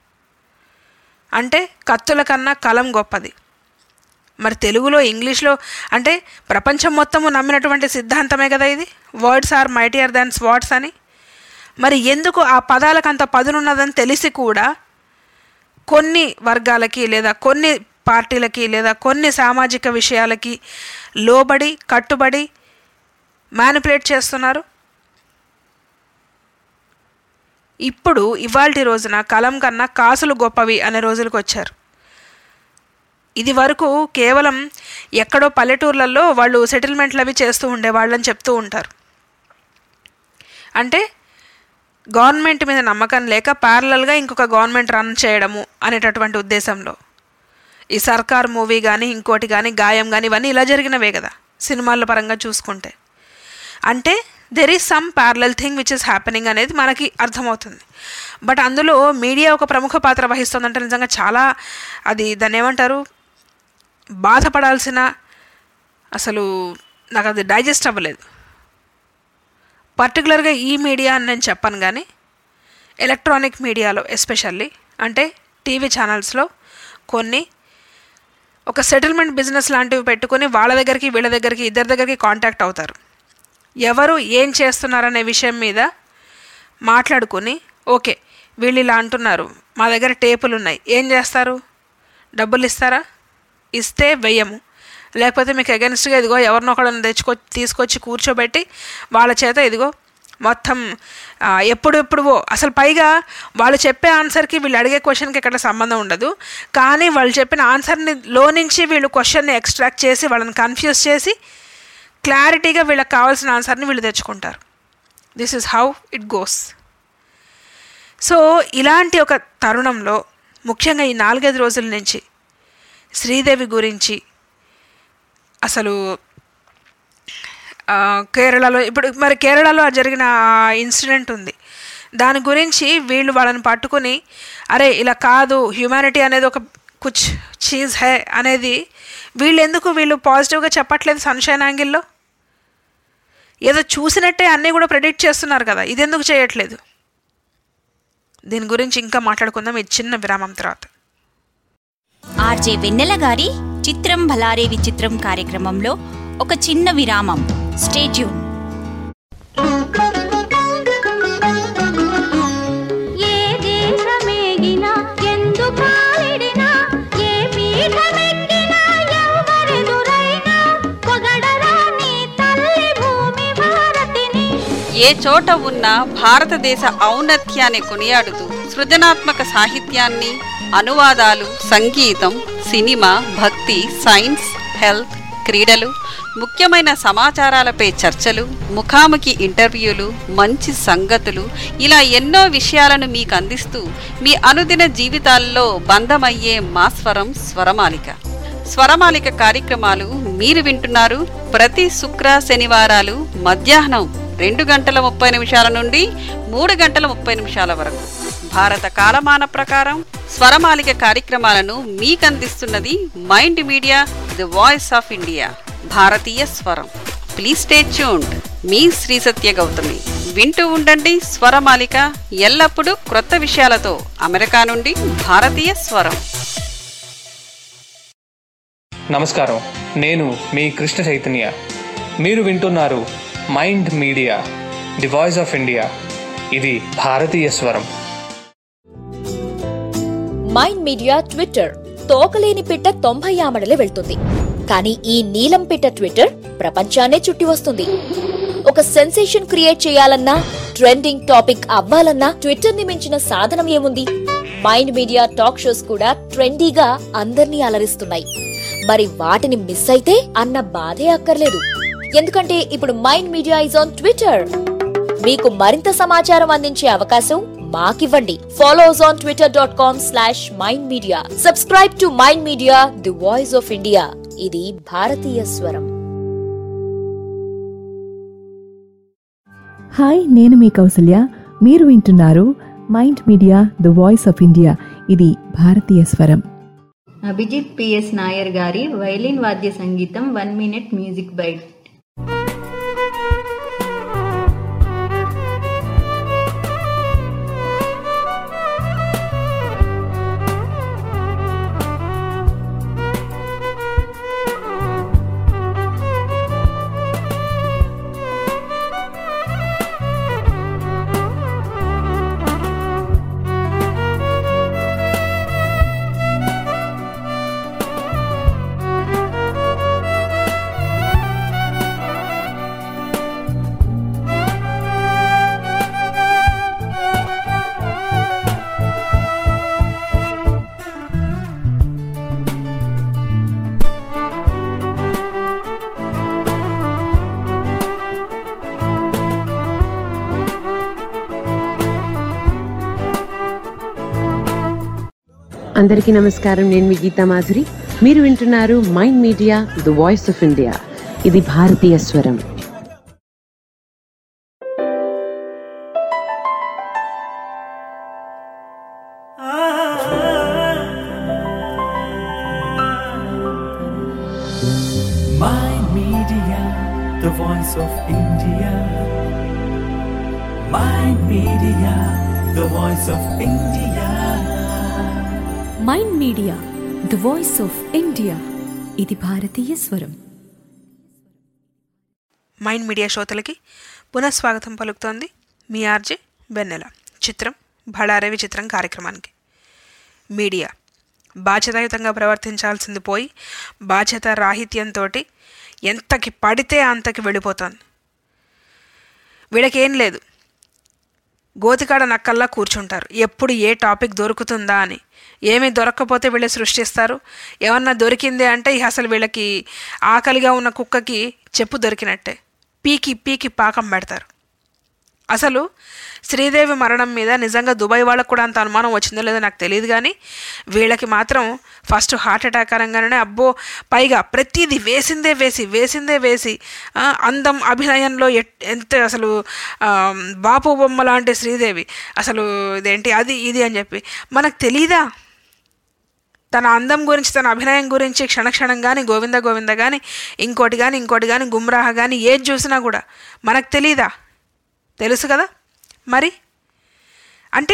అంటే కత్తుల కన్నా కలం గొప్పది మరి తెలుగులో ఇంగ్లీష్లో అంటే ప్రపంచం మొత్తము నమ్మినటువంటి సిద్ధాంతమే కదా ఇది words are mightier than swords అని మరి ఎందుకు ఆ పదాలకు అంత పదునున్నదని తెలిసి కూడా కొన్ని వర్గాలకి లేదా కొన్ని పార్టీలకి లేదా కొన్ని సామాజిక విషయాలకి లోబడి కట్టుబడి మ్యానిపులేట్ చేస్తున్నారు ఇప్పుడు ఇవాల్టి రోజున కలం కన్నా కాసులు గొప్పవి అనే రోజులకు వచ్చారు ఇది వరకు కేవలం ఎక్కడో పల్లెటూర్లలో వాళ్ళు సెటిల్మెంట్లు అవి చేస్తూ ఉండేవాళ్ళని చెప్తూ ఉంటారు అంటే గవర్నమెంట్ మీద నమ్మకం లేక ప్యారలల్గా ఇంకొక గవర్నమెంట్ రన్ చేయడము అనేటటువంటి ఉద్దేశంలో ఈ సర్కార్ మూవీ కానీ ఇంకోటి కానీ గాయం కానీ ఇవన్నీ ఇలా జరిగినవే కదా సినిమాల పరంగా చూసుకుంటే అంటే there is some parallel thing which is happening అనేది మనకి అర్థమవుతుంది బట్ అందులో మీడియా ఒక ప్రముఖ పాత్ర వహిస్తుందంటే నిజంగా చాలా అది దాన్ని ఏమంటారు బాధపడాల్సిన అసలు నాకు అది డైజెస్ట్ అవ్వలేదు పర్టికులర్గా ఈ మీడియా అని నేను చెప్పను కానీ ఎలక్ట్రానిక్ మీడియాలో ఎస్పెషల్లీ అంటే టీవీ ఛానల్స్లో కొన్ని ఒక సెటిల్మెంట్ బిజినెస్ లాంటివి పెట్టుకొని వాళ్ళ దగ్గరికి వీళ్ళ దగ్గరికి ఇద్దరి దగ్గరికి కాంటాక్ట్ అవుతారు ఎవరు ఏం చేస్తున్నారనే విషయం మీద మాట్లాడుకొని ఓకే వీళ్ళు ఇలా అంటున్నారు మా దగ్గర టేపులు ఉన్నాయి ఏం చేస్తారు డబ్బులు ఇస్తారా ఇస్తే వెయ్యము లేకపోతే మీకు అగెన్స్ట్గా ఇదిగో ఎవరినో ఒకళ్ళని తెచ్చుకొ తీసుకొచ్చి కూర్చోబెట్టి వాళ్ళ చేత ఇదిగో మొత్తం ఆ, ఎప్పుడెప్పుడువో అసలు పైగా వాళ్ళు చెప్పే ఆన్సర్కి వీళ్ళు అడిగే క్వశ్చన్కి ఎక్కడ సంబంధం ఉండదు కానీ వాళ్ళు చెప్పిన ఆన్సర్ని లో నుంచి వీళ్ళు క్వశ్చన్ని ఎక్స్ట్రాక్ట్ చేసి వాళ్ళని కన్ఫ్యూజ్ చేసి క్లారిటీగా వీళ్ళకి కావాల్సిన ఆన్సర్ని వీళ్ళు తెచ్చుకుంటారు this is how it goes so ఇలాంటి ఒక తరుణంలో ముఖ్యంగా ఈ నాలుగైదు రోజుల నుంచి శ్రీదేవి గురించి అసలు ఆ, కేరళలో ఇప్పుడు మరి కేరళలో జరిగిన ఇన్సిడెంట్ ఉంది దాని గురించి వీళ్ళు వాళ్ళని పట్టుకుని అరే ఇలా కాదు హ్యూమానిటీ అనేది ఒక కుచ్ చీజ్ హే అనేది వీళ్ళు ఎందుకు వీళ్ళు పాజిటివ్గా చెప్పట్లేదు సన్షైన్ యాంగిల్లో ఏదో చూసినట్టే అన్నీ కూడా ప్రెడిక్ట్ చేస్తున్నారు కదా ఇదెందుకు చేయట్లేదు దీని గురించి ఇంకా మాట్లాడుకుందాం ఈ చిన్న విరామం తర్వాత ఆర్జే వెన్నెల గారి చిత్రం భలారే విచిత్రం కార్యక్రమంలో ఒక చిన్న విరామం స్టేట్యూన్ ఏ దేశమేగినా ఎందు కాలిడినా ఏ పీఠమెక్కినా ఎవరెదురైనా పొగడరా నీ తల్లి భూమి భారతిని ఏ చోట ఉన్న భారతదేశ ఔన్నత్యాన్ని కొనియాడుతూ సృజనాత్మక సాహిత్యాన్ని అనువాదాలు సంగీతం సినిమా భక్తి సైన్స్ హెల్త్ క్రీడలు ముఖ్యమైన సమాచారాలపై చర్చలు ముఖాముఖి ఇంటర్వ్యూలు మంచి సంగతులు ఇలా ఎన్నో విషయాలను మీకు అందిస్తూ మీ అనుదిన జీవితాల్లో బంధమయ్యే మా స్వరం స్వరమాలిక స్వరమాలిక కార్యక్రమాలు మీరు వింటున్నారు ప్రతి శుక్ర శనివారాలు మధ్యాహ్నం రెండు గంటల ముప్పై నిమిషాల నుండి మూడు గంటల ముప్పై నిమిషాల వరకు భారత కాలమాన ప్రకారం స్వరమాలిక కార్యక్రమాలను మీకు అందిస్తున్నది Mind Media the voice of India భారతీయ స్వరం ప్లీజ్ స్టే ట్యూన్డ్ మీ శ్రీ సత్య గౌతమి వింటూ ఉండండి స్వరమాలిక ఎల్లప్పుడూ క్రొత్త విషయాలతో అమెరికా నుండి భారతీయ స్వరం నమస్కారం నేను మీ కృష్ణ చైతన్య మీరు వింటున్నారు Mind Media the voice of India ఇది భారతీయ స్వరం మైండ్ మీడియా ట్విట్టర్ తోకలేని పిట్ట తొంభై ఆమడలే వెళ్తుంది కానీ ఈ నీలం పిట్ట ట్విట్టర్ ప్రపంచాన్నే చుట్టి వస్తుంది ఒక సెన్సేషన్ క్రియేట్ చేయాలన్నా ట్రెండింగ్ టాపిక్ అవ్వాలన్నా ట్విట్టర్ ని మించిన సాధనం ఏముంది మైండ్ మీడియా టాక్ షోస్ కూడా ట్రెండీగా అందర్నీ అలరిస్తున్నాయి మరి వాటిని మిస్ అయితే అన్న బాధే అక్కర్లేదు ఎందుకంటే ఇప్పుడు Mind Media is on Twitter మీకు మరింత సమాచారం అందించే అవకాశం మాకివ్వండి follows on Twitter dot com slash Mind Media subscribe to Mind Media the voice of India ఇది భారతీయ స్వరం హాయ్ నేను మీ కౌసల్య మీరు వింటున్నారు Mind Media the voice of India ఇది భారతీయ స్వరం అభిజిత్ పిఎస్ నాయర్ గారి వైలిన్ వాద్య సంగీతం వన్ మినిట్ మ్యూజిక్ బైట్ అందరికీ నమస్కారం నేను మీ గీతా మాధురి మీరు వింటున్నారు Mind Media the voice of India ఇది భారతీయ స్వరం Mind Media, the voice of India. Mind Media, the voice of India. Mind Media the voice of India ఇది భారతీయ స్వరం మైండ్ మీడియా శ్రోతలకి పునఃస్వాగతం పలుకుతోంది మీ ఆర్జే వెన్నెల చిత్రం బళారవి చిత్రం కార్యక్రమానికి మీడియా బాధ్యతాయుతంగా ప్రవర్తించాల్సింది పోయి బాధ్యత రాహిత్యంతో ఎంతకి పడితే అంతకి వెళ్ళిపోతోంది వీళ్ళకేం లేదు గోతికాడ నక్కల్లా కూర్చుంటారు ఎప్పుడు ఏ టాపిక్ దొరుకుతుందా అని ఏమీ దొరక్కపోతే వీళ్ళు సృష్టిస్తారు ఏమన్నా దొరికింది అంటే ఇక అసలు వీళ్ళకి ఆకలిగా ఉన్న కుక్కకి చెప్పు దొరికినట్టే పీకి పీకి పాకం పెడతారు అసలు శ్రీదేవి మరణం మీద నిజంగా దుబాయ్ వాళ్ళకు కూడా అంత అనుమానం వచ్చిందో లేదో నాకు తెలియదు కానీ వీళ్ళకి మాత్రం ఫస్ట్ హార్ట్ అటాక్ అనగానే అబ్బో పైగా ప్రతిదీ వేసిందే వేసి వేసిందే వేసి ఆ, అందం అభినయంలో ఎట్- ఎంత అసలు ఆ, బాపు బొమ్మ లాంటి శ్రీదేవి అసలు ఇదేంటి అది ఇది అని చెప్పి మనకు తెలీదా తన అందం గురించి తన అభినయం గురించి క్షణక్షణం కానీ గోవింద గోవింద కానీ ఇంకోటి కానీ ఇంకోటి కానీ గుమ్రాహ కానీ ఏది చూసినా కూడా మనకు తెలీదా తెలుసు కదా మరి అంటే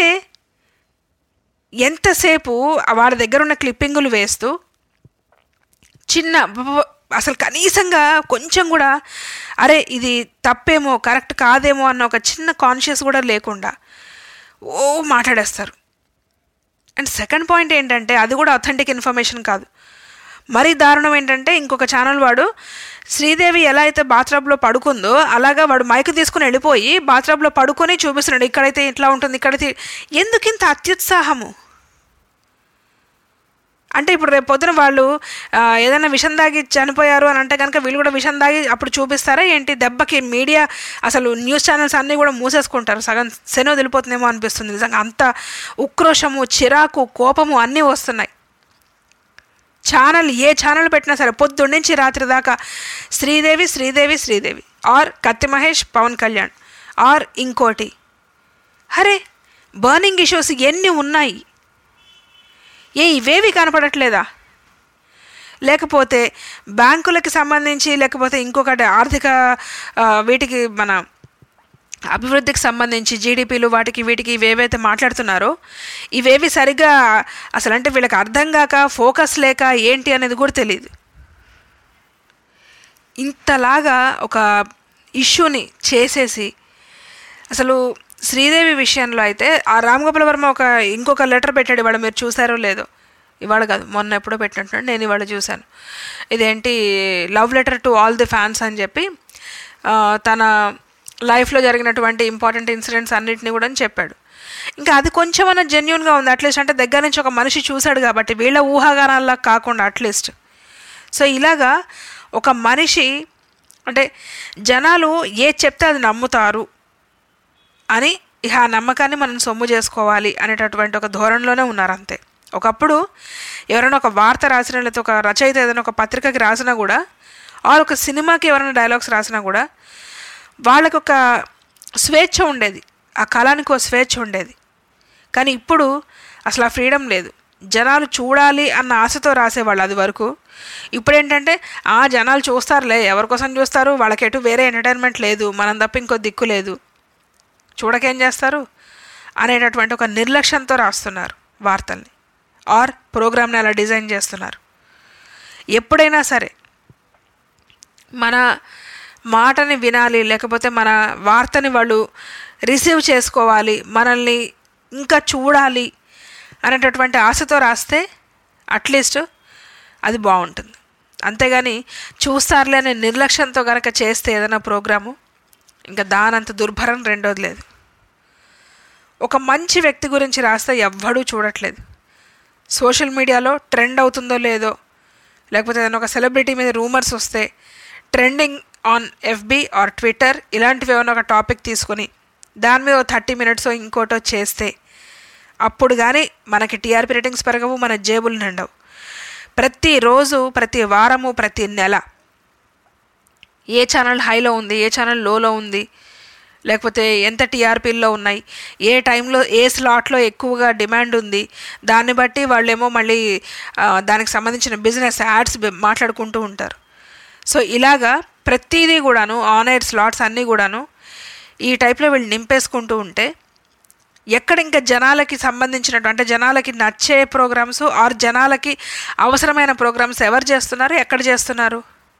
ఎంతసేపు వాళ్ళ దగ్గర ఉన్న క్లిప్పింగులు వేస్తూ చిన్న బ- అసలు కనీసంగా కొంచెం కూడా అరే ఇది తప్పేమో కరెక్ట్ కాదేమో అన్న ఒక చిన్న కాన్షియస్ కూడా లేకుండా ఓ మాట్లాడేస్తారు అండ్ సెకండ్ పాయింట్ ఏంటంటే అది కూడా అథెంటిక్ ఇన్ఫర్మేషన్ కాదు మరీ దారుణం ఏంటంటే ఇంకొక ఛానల్ వాడు శ్రీదేవి ఎలా అయితే బాత్రూంలో పడుకుందో అలాగా వాడు మైక్ తీసుకుని వెళ్ళిపోయి బాత్రూంలో పడుకొని చూపిస్తున్నాడు ఇక్కడైతే ఇట్లా ఉంటుంది ఇక్కడైతే ఎందుకు ఇంత అత్యుత్సాహము అంటే ఇప్పుడు రేపు పొద్దున వాళ్ళు ఆ, ఏదైనా విషం దాగి చనిపోయారు అని అంటే కనుక వీళ్ళు కూడా విషం దాగి అప్పుడు చూపిస్తారా ఏంటి దెబ్బకి మీడియా అసలు న్యూస్ ఛానల్స్ అన్నీ కూడా మూసేసుకుంటారు సగం శనో తెలిపోతుందేమో అనిపిస్తుంది నిజంగా అంత ఉక్రోషము చిరాకు కోపము అన్నీ వస్తున్నాయి ఛానల్ ఏ ఛానల్ పెట్టినా సరే పొద్దున్న నుంచి రాత్రి దాకా శ్రీదేవి శ్రీదేవి శ్రీదేవి ఆర్ కత్తి మహేష్ పవన్ కళ్యాణ్ ఆర్ ఇంకోటి అరే బర్నింగ్ ఇష్యూస్ ఎన్ని ఉన్నాయి ఏ ఇవేవి కనపడట్లేదా లేకపోతే బ్యాంకులకి సంబంధించి లేకపోతే ఇంకొకటి ఆర్థిక ఆ, వీటికి మన అభివృద్ధికి సంబంధించి జీడిపిలు వాటికి వీటికి ఇవేవైతే మాట్లాడుతున్నారో ఇవేవి సరిగ్గా అసలు అంటే వీళ్ళకి అర్థం కాక ఫోకస్ లేక ఏంటి అనేది కూడా తెలియదు ఇంతలాగా ఒక ఇష్యూని చేసేసి అసలు శ్రీదేవి విషయంలో అయితే ఆ రామ్ గోపాల్ వర్మ ఒక ఇంకొక లెటర్ పెట్టాడు ఇవాళ మీరు చూసారో లేదో ఇవాళ కాదు మొన్న ఎప్పుడో పెట్టినట్టున్నాడు నేను ఇవాళ చూశాను ఇదేంటి love letter to all the fans అని చెప్పి ఆ, తన లైఫ్లో జరిగినటువంటి ఇంపార్టెంట్ ఇన్సిడెంట్స్ అన్నిటిని కూడా చెప్పాడు ఇంకా అది కొంచెమన్నా జెన్యున్గా ఉంది అట్లీస్ట్ అంటే దగ్గర నుంచి ఒక మనిషి చూశాడు కాబట్టి వీళ్ళ ఊహాగానాల్లా కాకుండా అట్లీస్ట్ సో ఇలాగా ఒక మనిషి అంటే జనాలు ఏ చెప్తే అది నమ్ముతారు అని ఇక ఆ నమ్మకాన్ని మనం సొమ్ము చేసుకోవాలి అనేటటువంటి ఒక ధోరణిలోనే ఉన్నారు అంతే ఒకప్పుడు ఎవరైనా ఒక వార్త రాసిన లేకపోతే ఒక రచయిత ఏదైనా ఒక పత్రికకి రాసినా కూడా ఆర్ ఒక సినిమాకి ఎవరైనా డైలాగ్స్ రాసినా కూడా వాళ్ళకు ఒక స్వేచ్ఛ ఉండేది ఆ కళానికి ఒక స్వేచ్ఛ ఉండేది కానీ ఇప్పుడు అసలు ఆ ఫ్రీడమ్ లేదు జనాలు చూడాలి అన్న ఆశతో రాసేవాళ్ళు అది వరకు ఇప్పుడు ఏంటంటే ఆ జనాలు చూస్తారులే ఎవరి కోసం చూస్తారు వాళ్ళకి ఎటు వేరే ఎంటర్టైన్మెంట్ లేదు మనం తప్ప ఇంకో దిక్కు లేదు చూడకేం చేస్తారు అనేటటువంటి ఒక నిర్లక్ష్యంతో రాస్తున్నారు వార్తల్ని ఆర్ ప్రోగ్రామ్ని అలా డిజైన్ చేస్తున్నారు ఎప్పుడైనా సరే మన మాటని వినాలి లేకపోతే మన వార్తని వాళ్ళు రిసీవ్ చేసుకోవాలి మనల్ని ఇంకా చూడాలి అనేటటువంటి ఆశతో రాస్తే అట్లీస్ట్ అది బాగుంటుంది అంతేగాని చూస్తారులే అనే నిర్లక్ష్యంతో కనుక చేస్తే ఏదైనా ప్రోగ్రాము ఇంకా దానంత దుర్భరం రెండోది లేదు ఒక మంచి వ్యక్తి గురించి రాస్తే ఎవ్వడూ చూడట్లేదు సోషల్ మీడియాలో ట్రెండ్ అవుతుందో లేదో లేకపోతే ఏదైనా ఒక సెలబ్రిటీ మీద రూమర్స్ వస్తే trending on FB or Twitter ఇలాంటివి ఏమైనా ఒక టాపిక్ తీసుకొని దాని మీద థర్టీ మినిట్స్ ఇంకోటో చేస్తే అప్పుడు కానీ మనకి టీఆర్పీ రేటింగ్స్ పెరగవు మన జేబులు నిండవు ప్రతిరోజు ప్రతి వారము ప్రతి నెల ఏ ఛానల్ హైలో ఉంది ఏ ఛానల్ లోలో ఉంది లేకపోతే ఎంత టీఆర్పీల్లో ఉన్నాయి ఏ టైంలో ఏ స్లాట్లో ఎక్కువగా డిమాండ్ ఉంది దాన్ని బట్టి వాళ్ళేమో మళ్ళీ ఆ, దానికి సంబంధించిన బిజినెస్ యాడ్స్ మాట్లాడుకుంటూ ఉంటారు సో ఇలాగా ప్రతిదీ కూడాను ఆన్ ఎయిర్ స్లాట్స్ అన్నీ కూడాను ఈ టైప్లో వీళ్ళు నింపేసుకుంటూ ఉంటే ఎక్కడ ఇంకా జనాలకి సంబంధించినట్టు అంటే జనాలకి నచ్చే ప్రోగ్రామ్స్ ఆర్ జనాలకి అవసరమైన ప్రోగ్రామ్స్ ఎవరు చేస్తున్నారు ఎక్కడ చేస్తున్నారు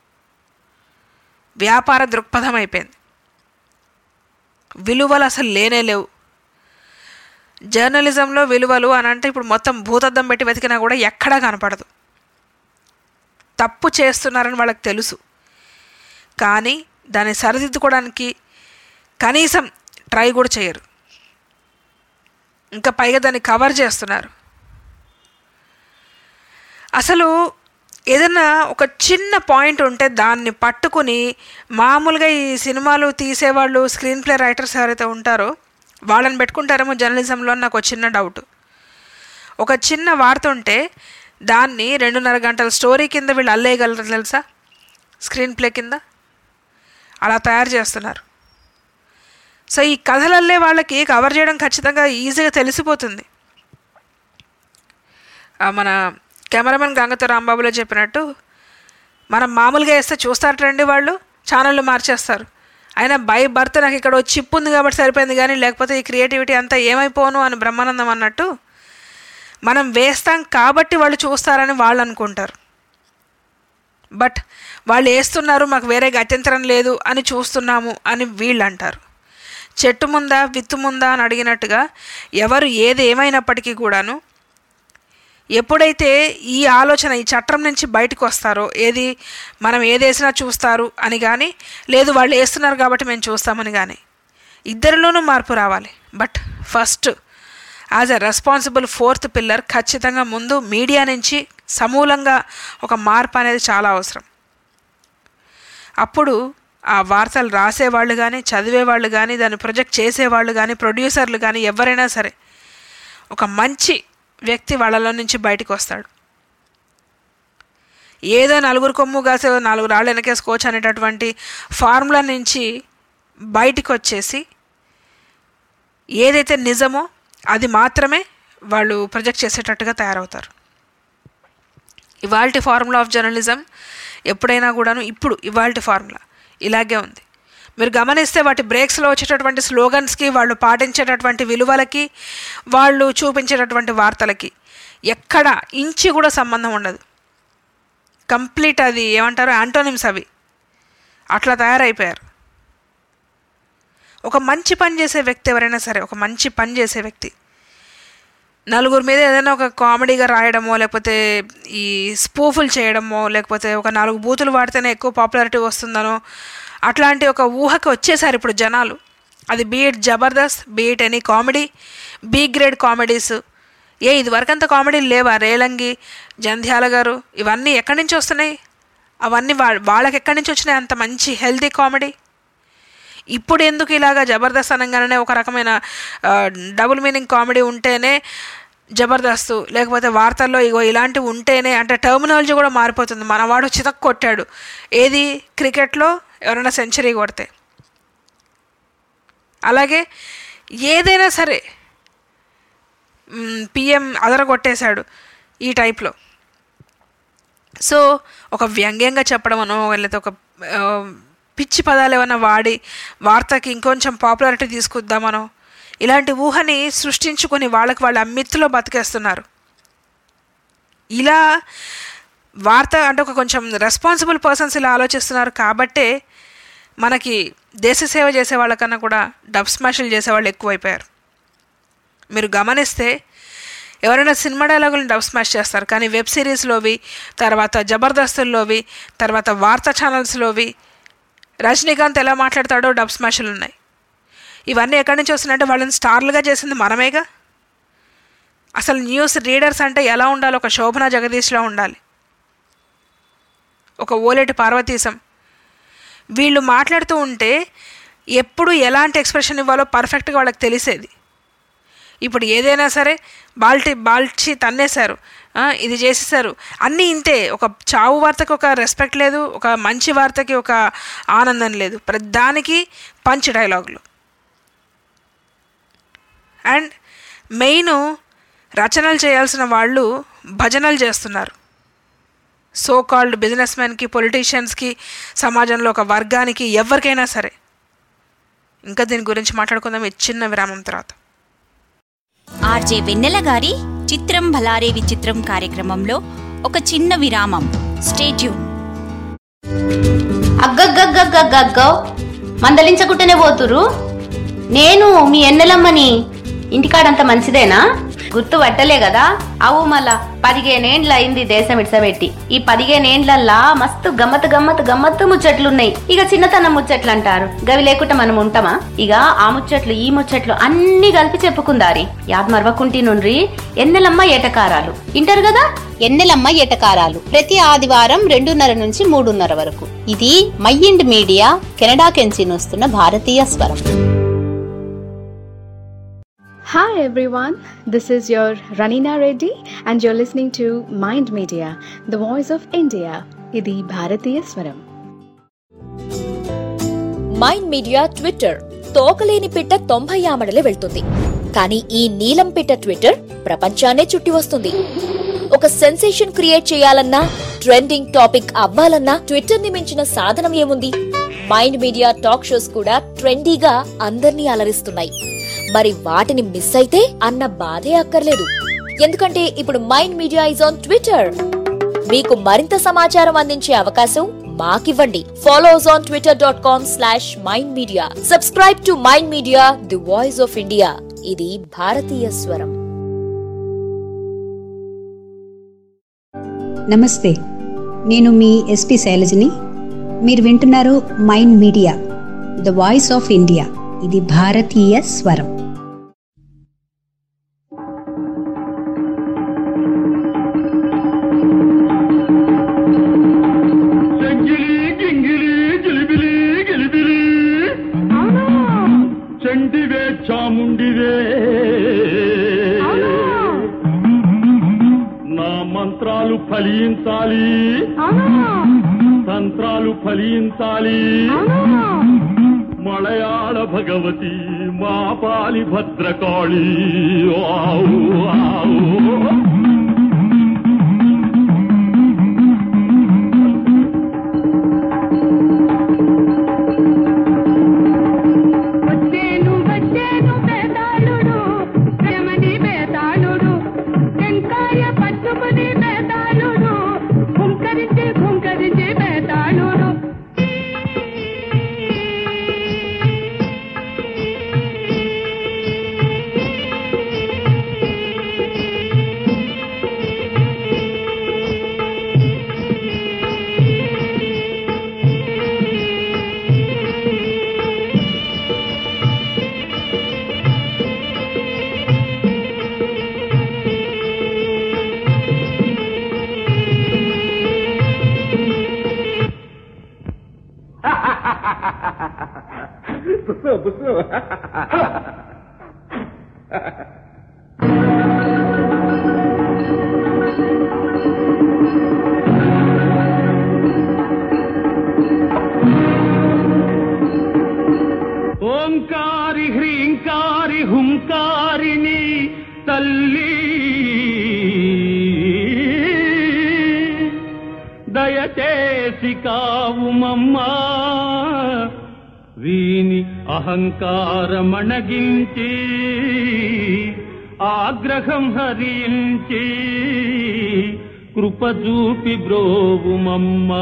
వ్యాపార దృక్పథం అయిపోయింది విలువలు అసలు లేనే లేవు జర్నలిజంలో విలువలు అని అంటే ఇప్పుడు మొత్తం భూతద్దం పెట్టి వెతికినా కూడా ఎక్కడా కనపడదు తప్పు చేస్తున్నారని వాళ్ళకి తెలుసు కానీ దాన్ని సరిదిద్దుకోవడానికి కనీసం ట్రై కూడా చేయరు ఇంకా పైగా దాన్ని కవర్ చేస్తున్నారు అసలు ఏదన్నా ఒక చిన్న పాయింట్ ఉంటే దాన్ని పట్టుకుని మామూలుగా ఈ సినిమాలు తీసేవాళ్ళు స్క్రీన్ ప్లే రైటర్స్ ఎవరైతే ఉంటారో వాళ్ళని పెట్టుకుంటారేమో జర్నలిజంలో అని నాకు ఒక చిన్న డౌట్ ఒక చిన్న వార్త ఉంటే దాన్ని రెండున్నర గంటల స్టోరీ కింద వీళ్ళు అల్లేయగలరు తెలుసా స్క్రీన్ ప్లే కింద అలా తయారు చేస్తున్నారు సో ఈ కథలల్లే వాళ్ళకి కవర్ చేయడం ఖచ్చితంగా ఈజీగా తెలిసిపోతుంది ఆ మన కెమెరామెన్ గంగతో రాంబాబులో చెప్పినట్టు మనం మామూలుగా వేస్తే చూస్తారటండి వాళ్ళు ఛానళ్ళు మార్చేస్తారు అయినా బై బర్త్ నాకు ఇక్కడ చిప్ ఉంది కాబట్టి సరిపోయింది కానీ లేకపోతే ఈ క్రియేటివిటీ అంతా ఏమైపోను అని బ్రహ్మానందం అన్నట్టు మనం వేస్తాం కాబట్టి వాళ్ళు చూస్తారని వాళ్ళు అనుకుంటారు బట్ వాళ్ళు వేస్తున్నారు మాకు వేరే గత్యంతరం లేదు అని చూస్తున్నాము అని వీళ్ళు అంటారు చెట్టు ముందా విత్తు ముందా అని అడిగినట్టుగా ఎవరు ఏది ఏమైనప్పటికీ కూడాను ఎప్పుడైతే ఈ ఆలోచన ఈ చట్టం నుంచి బయటకు వస్తారో ఏది మనం ఏది వేసినా చూస్తారు అని కానీ లేదు వాళ్ళు వేస్తున్నారు కాబట్టి మేము చూస్తామని కానీ ఇద్దరిలోనూ మార్పు రావాలి but first as a responsible fourth pillar ఖచ్చితంగా ముందు మీడియా నుంచి సమూలంగా ఒక మార్పు అనేది చాలా అవసరం అప్పుడు ఆ వార్తలు రాసేవాళ్ళు కానీ చదివేవాళ్ళు కానీ దాన్ని ప్రొజెక్ట్ చేసేవాళ్ళు కానీ ప్రొడ్యూసర్లు కానీ ఎవరైనా సరే ఒక మంచి వ్యక్తి వాళ్ళలో నుంచి బయటకు వస్తాడు ఏదో నలుగురు కొమ్ము కాసే నాలుగు రాళ్ళు వెనకేసుకోవచ్చు అనేటటువంటి ఫార్ములా నుంచి బయటికి వచ్చేసి ఏదైతే నిజమో అది మాత్రమే వాళ్ళు ప్రొజెక్ట్ చేసేటట్టుగా తయారవుతారు ఇవాల్టి ఫార్ములా ఆఫ్ జర్నలిజం ఎప్పుడైనా కూడాను ఇప్పుడు ఇవాల్టి ఫార్ములా ఇలాగే ఉంది మీరు గమనిస్తే వాటి బ్రేక్స్లో వచ్చేటటువంటి స్లోగన్స్కి వాళ్ళు పాటించేటటువంటి విలువలకి వాళ్ళు చూపించేటటువంటి వార్తలకి ఎక్కడ ఇంచి కూడా సంబంధం ఉండదు కంప్లీట్ అది ఏమంటారు యాంటోనిమ్స్ అవి అట్లా తయారైపోయారు ఒక మంచి పని చేసే వ్యక్తి ఎవరైనా సరే ఒక మంచి పని చేసే వ్యక్తి నలుగురి మీద ఏదైనా ఒక కామెడీగా రాయడమో లేకపోతే ఈ స్పూఫులు చేయడమో లేకపోతే ఒక నాలుగు బూతులు వాడితేనే ఎక్కువ పాపులారిటీ వస్తుందనో అట్లాంటి ఒక ఊహకి వచ్చేసారు ఇప్పుడు జనాలు అది based Jabardasth based any comedy B grade comedies ఏ ఇది వరకంత కామెడీలు లేవా రేలంగి జంధ్యాల గారు ఇవన్నీ ఎక్కడి నుంచి వస్తున్నాయి అవన్నీ వా వాళ్ళకి ఎక్కడి నుంచి వచ్చినాయి అంత మంచి హెల్తీ కామెడీ ఇప్పుడు ఎందుకు ఇలాగా జబర్దస్త్ అనగానే ఒక రకమైన ఆ, డబుల్ మీనింగ్ కామెడీ ఉంటేనే జబర్దస్త్ లేకపోతే వార్తల్లో ఇగో ఇలాంటివి ఉంటేనే అంటే టర్మినాలజీ కూడా మారిపోతుంది మనవాడు చితక్ కొట్టాడు ఏది క్రికెట్లో ఎవరైనా సెంచరీ కొడితే అలాగే ఏదైనా సరే పిఎం అదరగొట్టేశాడు ఈ టైప్లో సో ఒక వ్యంగ్యంగా చెప్పడం అనో లేకపోతే ఒక ఆ, పిచ్చి పదాలు ఏమైనా వాడి వార్తకి ఇంకొంచెం పాపులారిటీ తీసుకొద్దామనో ఇలాంటి ఊహని సృష్టించుకొని వాళ్ళకి వాళ్ళ మిత్తులో బతికేస్తున్నారు ఇలా వార్త అంటే ఒక కొంచెం రెస్పాన్సిబుల్ పర్సన్స్ ఇలా ఆలోచిస్తున్నారు కాబట్టే మనకి దేశ సేవ చేసే వాళ్ళకన్నా కూడా డబ్ స్మాషులు చేసేవాళ్ళు ఎక్కువైపోయారు మీరు గమనిస్తే ఎవరైనా సినిమా డైలాగులను డబ్ స్మాష్ చేస్తారు కానీ వెబ్ సిరీస్లోవి తర్వాత జబర్దస్తుల్లోవి తర్వాత వార్తా ఛానల్స్లోవి రజనీకాంత్ ఎలా మాట్లాడతాడో డబ్ స్మాష్లు ఉన్నాయి ఇవన్నీ ఎక్కడి నుంచి వస్తున్నాయంటే వాళ్ళని స్టార్లుగా చేసింది మనమేగా అసలు న్యూస్ రీడర్స్ అంటే ఎలా ఉండాలి ఒక శోభన జగదీష్లో ఉండాలి ఒక ఓలేటి పార్వతీశం వీళ్ళు మాట్లాడుతూ ఉంటే ఎప్పుడు ఎలాంటి ఎక్స్ప్రెషన్ ఇవ్వాలో పర్ఫెక్ట్గా వాళ్ళకి తెలిసేది ఇప్పుడు ఏదైనా సరే బాల్టి బాల్చి తన్నేశారు ఆ, ఇది చేసేసారు అన్నీ ఇంతే ఒక చావు వార్తకి ఒక రెస్పెక్ట్ లేదు ఒక మంచి వార్తకి ఒక ఆనందం లేదు ప్రతిదానికి పంచ్ డైలాగులు అండ్ మెయిన్ రచనలు చేయాల్సిన వాళ్ళు భజనలు చేస్తున్నారు సో కాల్డ్ బిజినెస్ మ్యాన్కి పొలిటీషియన్స్కి సమాజంలో ఒక వర్గానికి ఎవరికైనా సరే ఇంకా దీని గురించి మాట్లాడుకుందాం ఈ చిన్న విరామం తర్వాత ఆర్జే వెన్నెల గారి చిత్రం భలారే విచిత్రం కార్యక్రమంలో ఒక చిన్న విరామం స్టేట్యూన్ అగ్గగ్గగ్గగ్గగ్గో మందలించకుంటేనే పోతురు నేను మీ ఎన్నెలమ్మని ఇంటికాడంత మంచిదేనా గుర్తు పట్టలే కదా అవు మళ్ళా పదిహేనేండ్ల అయింది దేశం ఇడ్సబెట్టి ఈ పదిహేనేండ్లల్లా మస్తు గమ్మత్ గమ్మత్ గమ్మత్తు ముచ్చట్లున్నాయి ఇక చిన్నతనం ముచ్చట్లు అంటారు గవి లేకుండా మనం ఉంటామా ఇక ఆ ముచ్చట్లు ఈ ముచ్చట్లు అన్ని కలిపి చెప్పుకుందారి యాద్ మరవకుంటి నుండ్రి ఎన్నెలమ్మ ఏటకారాలు ఇంటారు కదా ఎన్నెలమ్మ ఎటకారాలు ప్రతి ఆదివారం రెండున్నర నుంచి మూడున్నర వరకు ఇది మైండ్ మీడియా కెనడా కెంచి వస్తున్న భారతీయ స్వరం Hi everyone, this is your Ranina Reddy and you're listening to Mind Media, the voice of India. ఇది భారతీయ స్వరం మైండ్ మీడియా ట్విట్టర్ తోకలేని పిట్ట తొంభై ఆమడలే వెళ్తుంది కానీ ఈ నీలం పిట్ట ట్విట్టర్ ప్రపంచాన్నే చుట్టి వస్తుంది ఒక సెన్సేషన్ క్రియేట్ చేయాలన్నా ట్రెండింగ్ టాపిక్ అవ్వాలన్నా ట్విట్టర్ ని మించిన సాధనం ఏముంది మైండ్ మీడియా టాక్ షోస్ కూడా ట్రెండీగా అందర్నీ అలరిస్తున్నాయి మరి వాటిని మిస్ అయితే అన్న బాధే అక్కర్లేదు ఎందుకంటే ఇప్పుడు Mind Media is on Twitter మీకు మరింత సమాచారం అందించే అవకాశం మాకివ్వండి follows on Twitter dot com slash Mind Media subscribe to Mind Media the voice of India ఇది భారతీయ స్వరం నమస్తే నేను మీ ఎస్పి శైలజని మీరు వింటున్నారు Mind Media the voice of India ఇది భారతీయ స్వరం ಗಿಲಿಬಿಲಿ ಗಿಲಿಬಿಲಿ ಚಂಡಿವೆ ಚಾಮುಂಡಿವೆ నా మంత్రాలు ఫలించాలి తంత్రాలు ఫలించాలి మలయాళ భగవతి మా పాలి భద్రకాళి ఆవు ఆవు వచ్చేను వచ్చేను బేతాళుడు ప్రేమని బేతాళుడు టెంకాయ పట్టుకుని బేతాళుడు హుంకరించి హుంకరించి బేతాళుడు బుస్సు బుస్సు ఓంకారి హ్రీంకారి హుంకారిని తల్లి దయచేసి కావుమమ్మా వీని అహంకారమణగించి ఆగ్రహం హరించి కృపజూపి బ్రోవుమమ్మా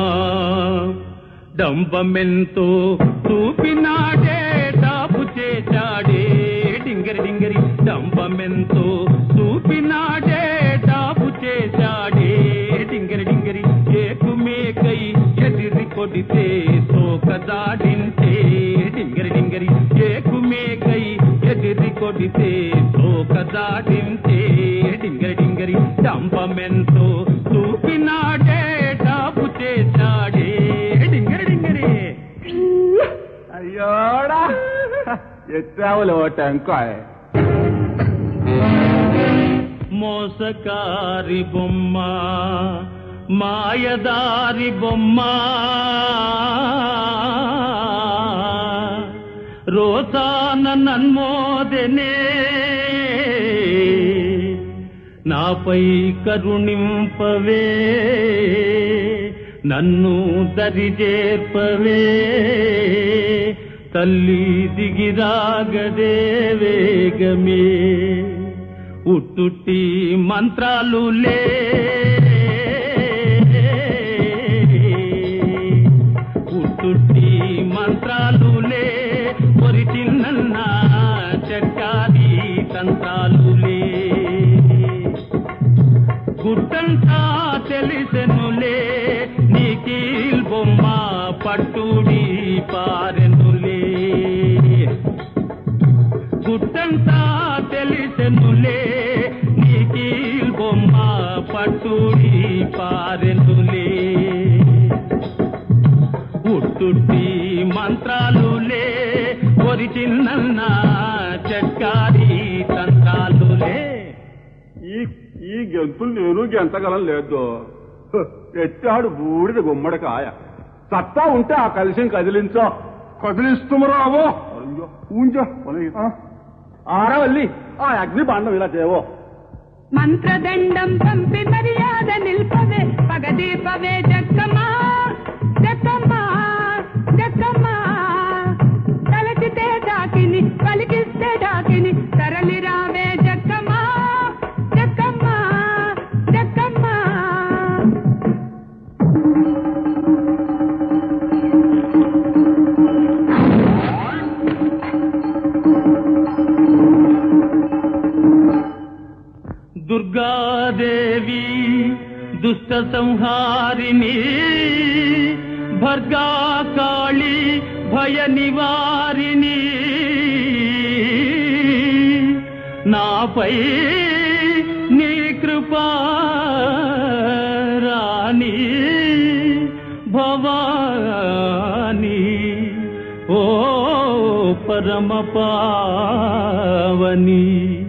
డంబమెంతో చూపినాడే డాబు చేశాడే డింగరి డింగరి డంబమెంతో చూపినాడే డాబు చేశాడే డింగరి డింగరి ఏకుమేకై ఎదిరి కొడితే తోక దాడించే డింగరి డింగరి ఏకుమేకై ఎదిరి కొడితే తోక దాడించే డింగరి డింగరి డంబమెంతో చూపినాడే డాబు చేశాడే డింగరి డింగరి అయ్యోడా ఎత్తావులో టెంకాయ మోసకారి బొమ్మ మాయదారి బొమ్మ రోసాన నన్మోదనే నాపై కరుణింపవే నన్ను దరిజేర్పవే తల్లి దిగిరాగదే వేగమే ఉట్టుట్టి మంత్రాలులే ఉట్టుట్టి మంత్రాలులే పొరి చిన్న చక్కాది తంత్రాలులే గుట్టంతా తెలిసెనులే నీకీల్ బొమ్మ పట్టుడి పారెనులే గుట్టంతా తెలిసెనులే నీకీల్ బొమ్మ పట్టుడి పారెనులే ఉట్టుట్టి మంత్రాలులే ఒరి చిన్న చక్కారి తంత్రాలులే ఈ ఈ గెంతులు నేను గెంతగలం లేదు హ, ఎత్తాడు బూడిద గుమ్మడికాయ సత్తా ఉంటే ఆ కలిసి కదిలించో కదిలిస్తుమరావో అయ్యో ఊంజో ఆరవల్లి ఆ అగ్ని బాండం ఇలా తేవో మంత్రదండం పంపి మర్యాద నిల్పవే పగదీపవే జక్కమ్మా జక్కమ్మా జక్కమ్మా తలచితే డాకిని పలికిస్తే డాకిని తరలి రావే జక్కమ్మా జక్కమ్మా జక్కమ్మా దుర్గాదేవి దుష్ట సంహారిణి భర్గా కాళి భయ నివారిణి నాపై నీ కృపా రాణి భవాని ఓ పరమ పావని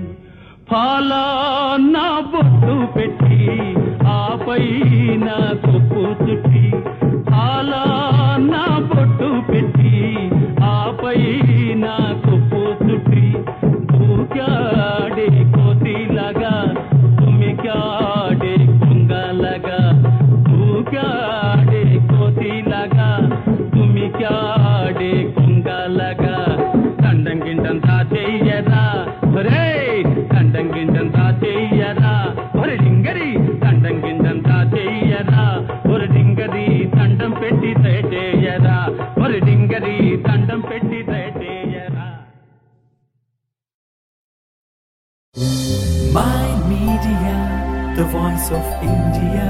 ఫలానా బొట్టు పెట్టి ఆపై నా కొప్పు చుట్టి ఫలానా బొట్టు పెట్టి ఆపై నా కొప్పు చుట్టి దూకాడే కోతిలాగా తుమికాడే కుంగలగా దూకాడే కోతిలాగా తుమికాడే కుంగలగా దండం గిండంతా చెయ్యరా ఒరే దండం గిండంతా చెయ్యరా ఒరే డింగరి దండం గిండంతా చెయ్యరా ఒరే డింగరి దండం పెట్టి దయచేయరా ఒరే డింగరి దండం పెట్టి దయచేయరా Mind Media, the voice of India.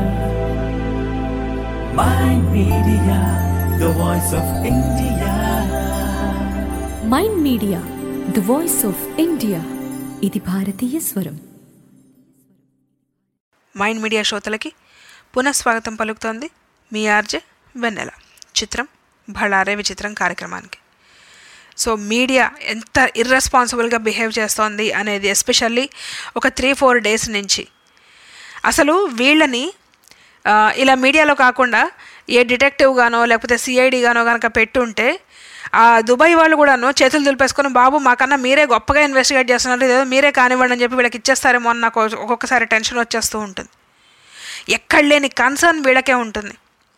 Mind Media, the voice of India. Mind Media the voice of India ఇది భారతీయ స్వరం మైండ్ మీడియా శ్రోతలకి పునఃస్వాగతం పలుకుతోంది మీ ఆర్జే వెన్నెల చిత్రం భళారే విచిత్రం కార్యక్రమానికి సో మీడియా ఎంత ఇర్రెస్పాన్సిబుల్గా బిహేవ్ చేస్తోంది అనేది ఎస్పెషల్లీ ఒక త్రీ ఫోర్ డేస్ నుంచి అసలు వీళ్ళని ఆ, ఇలా మీడియాలో కాకుండా ఏ డిటెక్టివ్ గానో లేకపోతే సిఐడి గానో కనుక పెట్టుంటే ఆ దుబాయ్ వాళ్ళు కూడాను చేతులు దులిపేసుకొని బాబు మాకన్నా మీరే గొప్పగా ఇన్వెస్టిగేట్ చేస్తున్నారు ఏదో మీరే కానివ్వండి అని చెప్పి వీళ్ళకి ఇచ్చేస్తారేమో అని నాకు ఒక్కొక్కసారి టెన్షన్ వచ్చేస్తూ ఉంటుంది ఎక్కడ లేని కన్సర్న్ వీళ్ళకే ఉంటుంది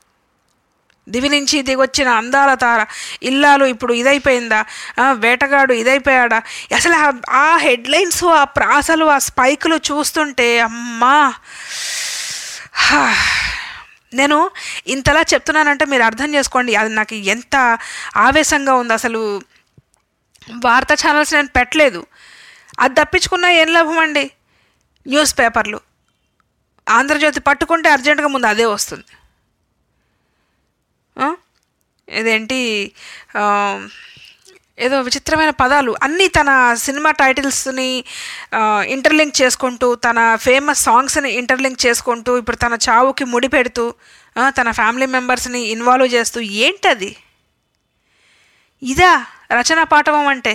దివి నుంచి దిగొచ్చిన అందాల తార ఇల్లాలు ఇప్పుడు ఇదైపోయిందా ఆ, వేటగాడు ఇదైపోయాడా అసలు ఆ- ఆ హెడ్లైన్స్ ఆ ప్రాసలు ఆ స్పైకులు చూస్తుంటే అమ్మా హా. నేను ఇంతలా చెప్తున్నానంటే మీరు అర్థం చేసుకోండి అది నాకు ఎంత ఆవేశంగా ఉంది అసలు వార్తా ఛానల్స్ నేను పెట్టలేదు అది తప్పించుకున్నా ఏం లాభం అండి న్యూస్ పేపర్లు ఆంధ్రజ్యోతి పట్టుకుంటే అర్జెంటుగా ముందు అదే వస్తుంది ఆ? ఇదేంటి ఆ, ఏదో విచిత్రమైన పదాలు అన్నీ తన సినిమా టైటిల్స్ని ఇంటర్లింక్ చేసుకుంటూ తన ఫేమస్ సాంగ్స్ని ఇంటర్లింక్ చేసుకుంటూ ఇప్పుడు తన చావుకి ముడి పెడుతూ ఆ, తన ఫ్యామిలీ మెంబర్స్ని ఇన్వాల్వ్ చేస్తూ ఏంటది ఇదా రచన పాఠవం అంటే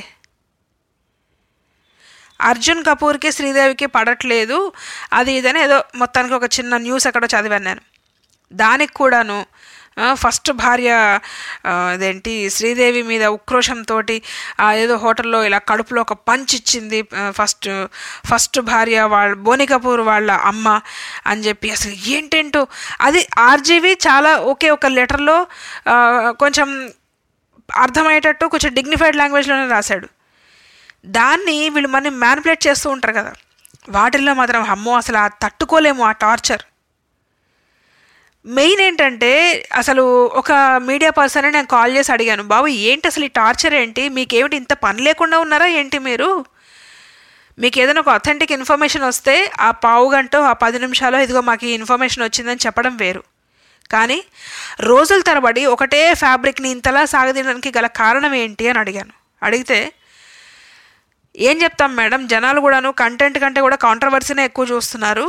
అర్జున్ కపూర్కి శ్రీదేవికి పడట్లేదు అది ఇదని ఏదో మొత్తానికి ఒక చిన్న న్యూస్ ఎక్కడో చదివాను నేను దానికి కూడాను ఆ, ఫస్ట్ భార్య ఆ, అదేంటి శ్రీదేవి మీద ఉక్రోషంతో ఏదో హోటల్లో ఇలా కడుపులో ఒక పంచ్ ఇచ్చింది ఆ, ఫస్ట్ ఫస్ట్ భార్య వాళ్ళ బోని కపూర్ వాళ్ళ అమ్మ అని చెప్పి అసలు ఏంటేంటో అది ఆర్జీవి చాలా ఓకే ఒక లెటర్లో ఆ, కొంచెం అర్థమయ్యేటట్టు కొంచెం డిగ్నిఫైడ్ లాంగ్వేజ్లోనే రాశాడు దాన్ని వీళ్ళు మన మ్యానిపులేట్ చేస్తూ ఉంటారు కదా వాటిల్లో మాత్రం అమ్మో అసలు ఆ తట్టుకోలేము ఆ టార్చర్ మెయిన్ ఏంటంటే అసలు ఒక మీడియా పర్సన్ నేను కాల్ చేసి అడిగాను బాబు ఏంటి అసలు ఈ టార్చర్ ఏంటి మీకేమిటి ఇంత పని లేకుండా ఉన్నారా ఏంటి మీరు మీకు ఏదైనా ఒక అథెంటిక్ ఇన్ఫర్మేషన్ వస్తే ఆ పావు గంట ఆ పది నిమిషాలు ఇదిగో మాకు ఈ ఇన్ఫర్మేషన్ వచ్చిందని చెప్పడం వేరు కానీ రోజుల తరబడి ఒకటే ఫ్యాబ్రిక్ని ఇంతలా సాగదీయడానికి గల కారణం ఏంటి అని అడిగాను అడిగితే ఏం చెప్తాం మేడం జనాలు కూడాను కంటెంట్ కంటే కూడా కాంట్రవర్సీనే ఎక్కువ చూస్తున్నారు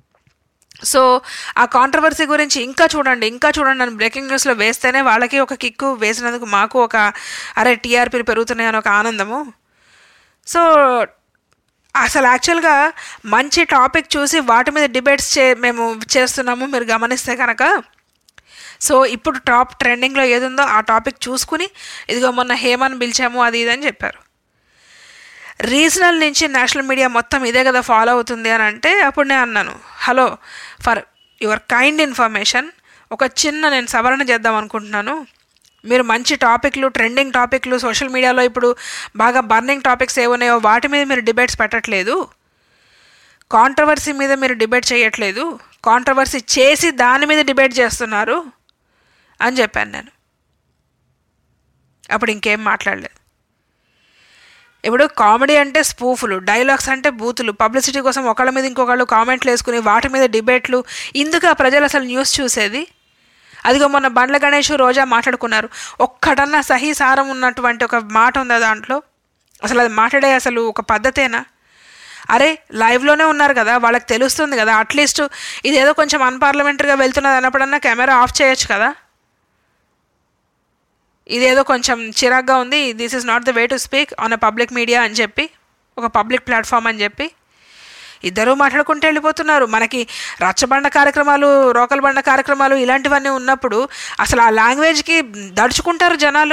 సో ఆ కాంట్రవర్సీ గురించి ఇంకా చూడండి ఇంకా చూడండి అని బ్రేకింగ్ న్యూస్లో వేస్తేనే వాళ్ళకి ఒక కిక్కు వేసినందుకు మాకు ఒక అరే టీఆర్పీలు పెరుగుతున్నాయని ఒక ఆనందము సో అసలు యాక్చువల్గా మంచి టాపిక్ చూసి వాటి మీద డిబేట్స్ చే మేము చేస్తున్నాము మీరు గమనిస్తే కనుక సో ఇప్పుడు టాప్ ట్రెండింగ్లో ఏది ఉందో ఆ టాపిక్ చూసుకుని ఇదిగో మొన్న హేమన్ పిలిచాము అది ఇది అని చెప్పారు రీజనల్ నుంచి నేషనల్ మీడియా మొత్తం ఇదే కదా ఫాలో అవుతుంది అని అంటే అప్పుడు నేను అన్నాను hello for your kind information ఒక చిన్న నేను సవరణ చేద్దాం అనుకుంటున్నాను మీరు మంచి టాపిక్లు ట్రెండింగ్ టాపిక్లు సోషల్ మీడియాలో ఇప్పుడు బాగా బర్నింగ్ టాపిక్స్ ఏమున్నాయో వాటి మీద మీరు డిబేట్స్ పెట్టట్లేదు కాంట్రవర్సీ మీద మీరు డిబేట్ చేయట్లేదు కాంట్రవర్సీ చేసి దాని మీద డిబేట్ చేస్తున్నారు అని చెప్పాను నేను అప్పుడు ఇంకేం మాట్లాడలేదు ఇప్పుడు కామెడీ అంటే స్పూఫులు డైలాగ్స్ అంటే బూతులు పబ్లిసిటీ కోసం ఒకళ్ళ మీద ఇంకొకళ్ళు కామెంట్లు వేసుకుని వాటి మీద డిబేట్లు ఇందుకు ఆ ప్రజలు అసలు న్యూస్ చూసేది అదిగో మొన్న బండ్ల గణేష్ రోజా మాట్లాడుకున్నారు ఒక్కడన్నా సహీ సారం ఉన్నటువంటి ఒక మాట ఉందా దాంట్లో అసలు అది మాట్లాడే అసలు ఒక పద్ధతేనా అరే లైవ్లోనే ఉన్నారు కదా వాళ్ళకి తెలుస్తుంది కదా అట్లీస్ట్ ఇదేదో కొంచెం అన్పార్లమెంటరీగా వెళ్తున్నది అన్నప్పుడన్నా కెమెరా ఆఫ్ చేయొచ్చు కదా ఇదేదో కొంచెం చిరాగ్గా ఉంది this is not the way to speak on a public media అని చెప్పి ఒక పబ్లిక్ ప్లాట్ఫామ్ అని చెప్పి ఇద్దరూ మాట్లాడుకుంటూ వెళ్ళిపోతున్నారు మనకి రచ్చబండ కార్యక్రమాలు రోకల్ బండ కార్యక్రమాలు ఇలాంటివన్నీ ఉన్నప్పుడు అసలు ఆ లాంగ్వేజ్కి దడుచుకుంటారు జనాలు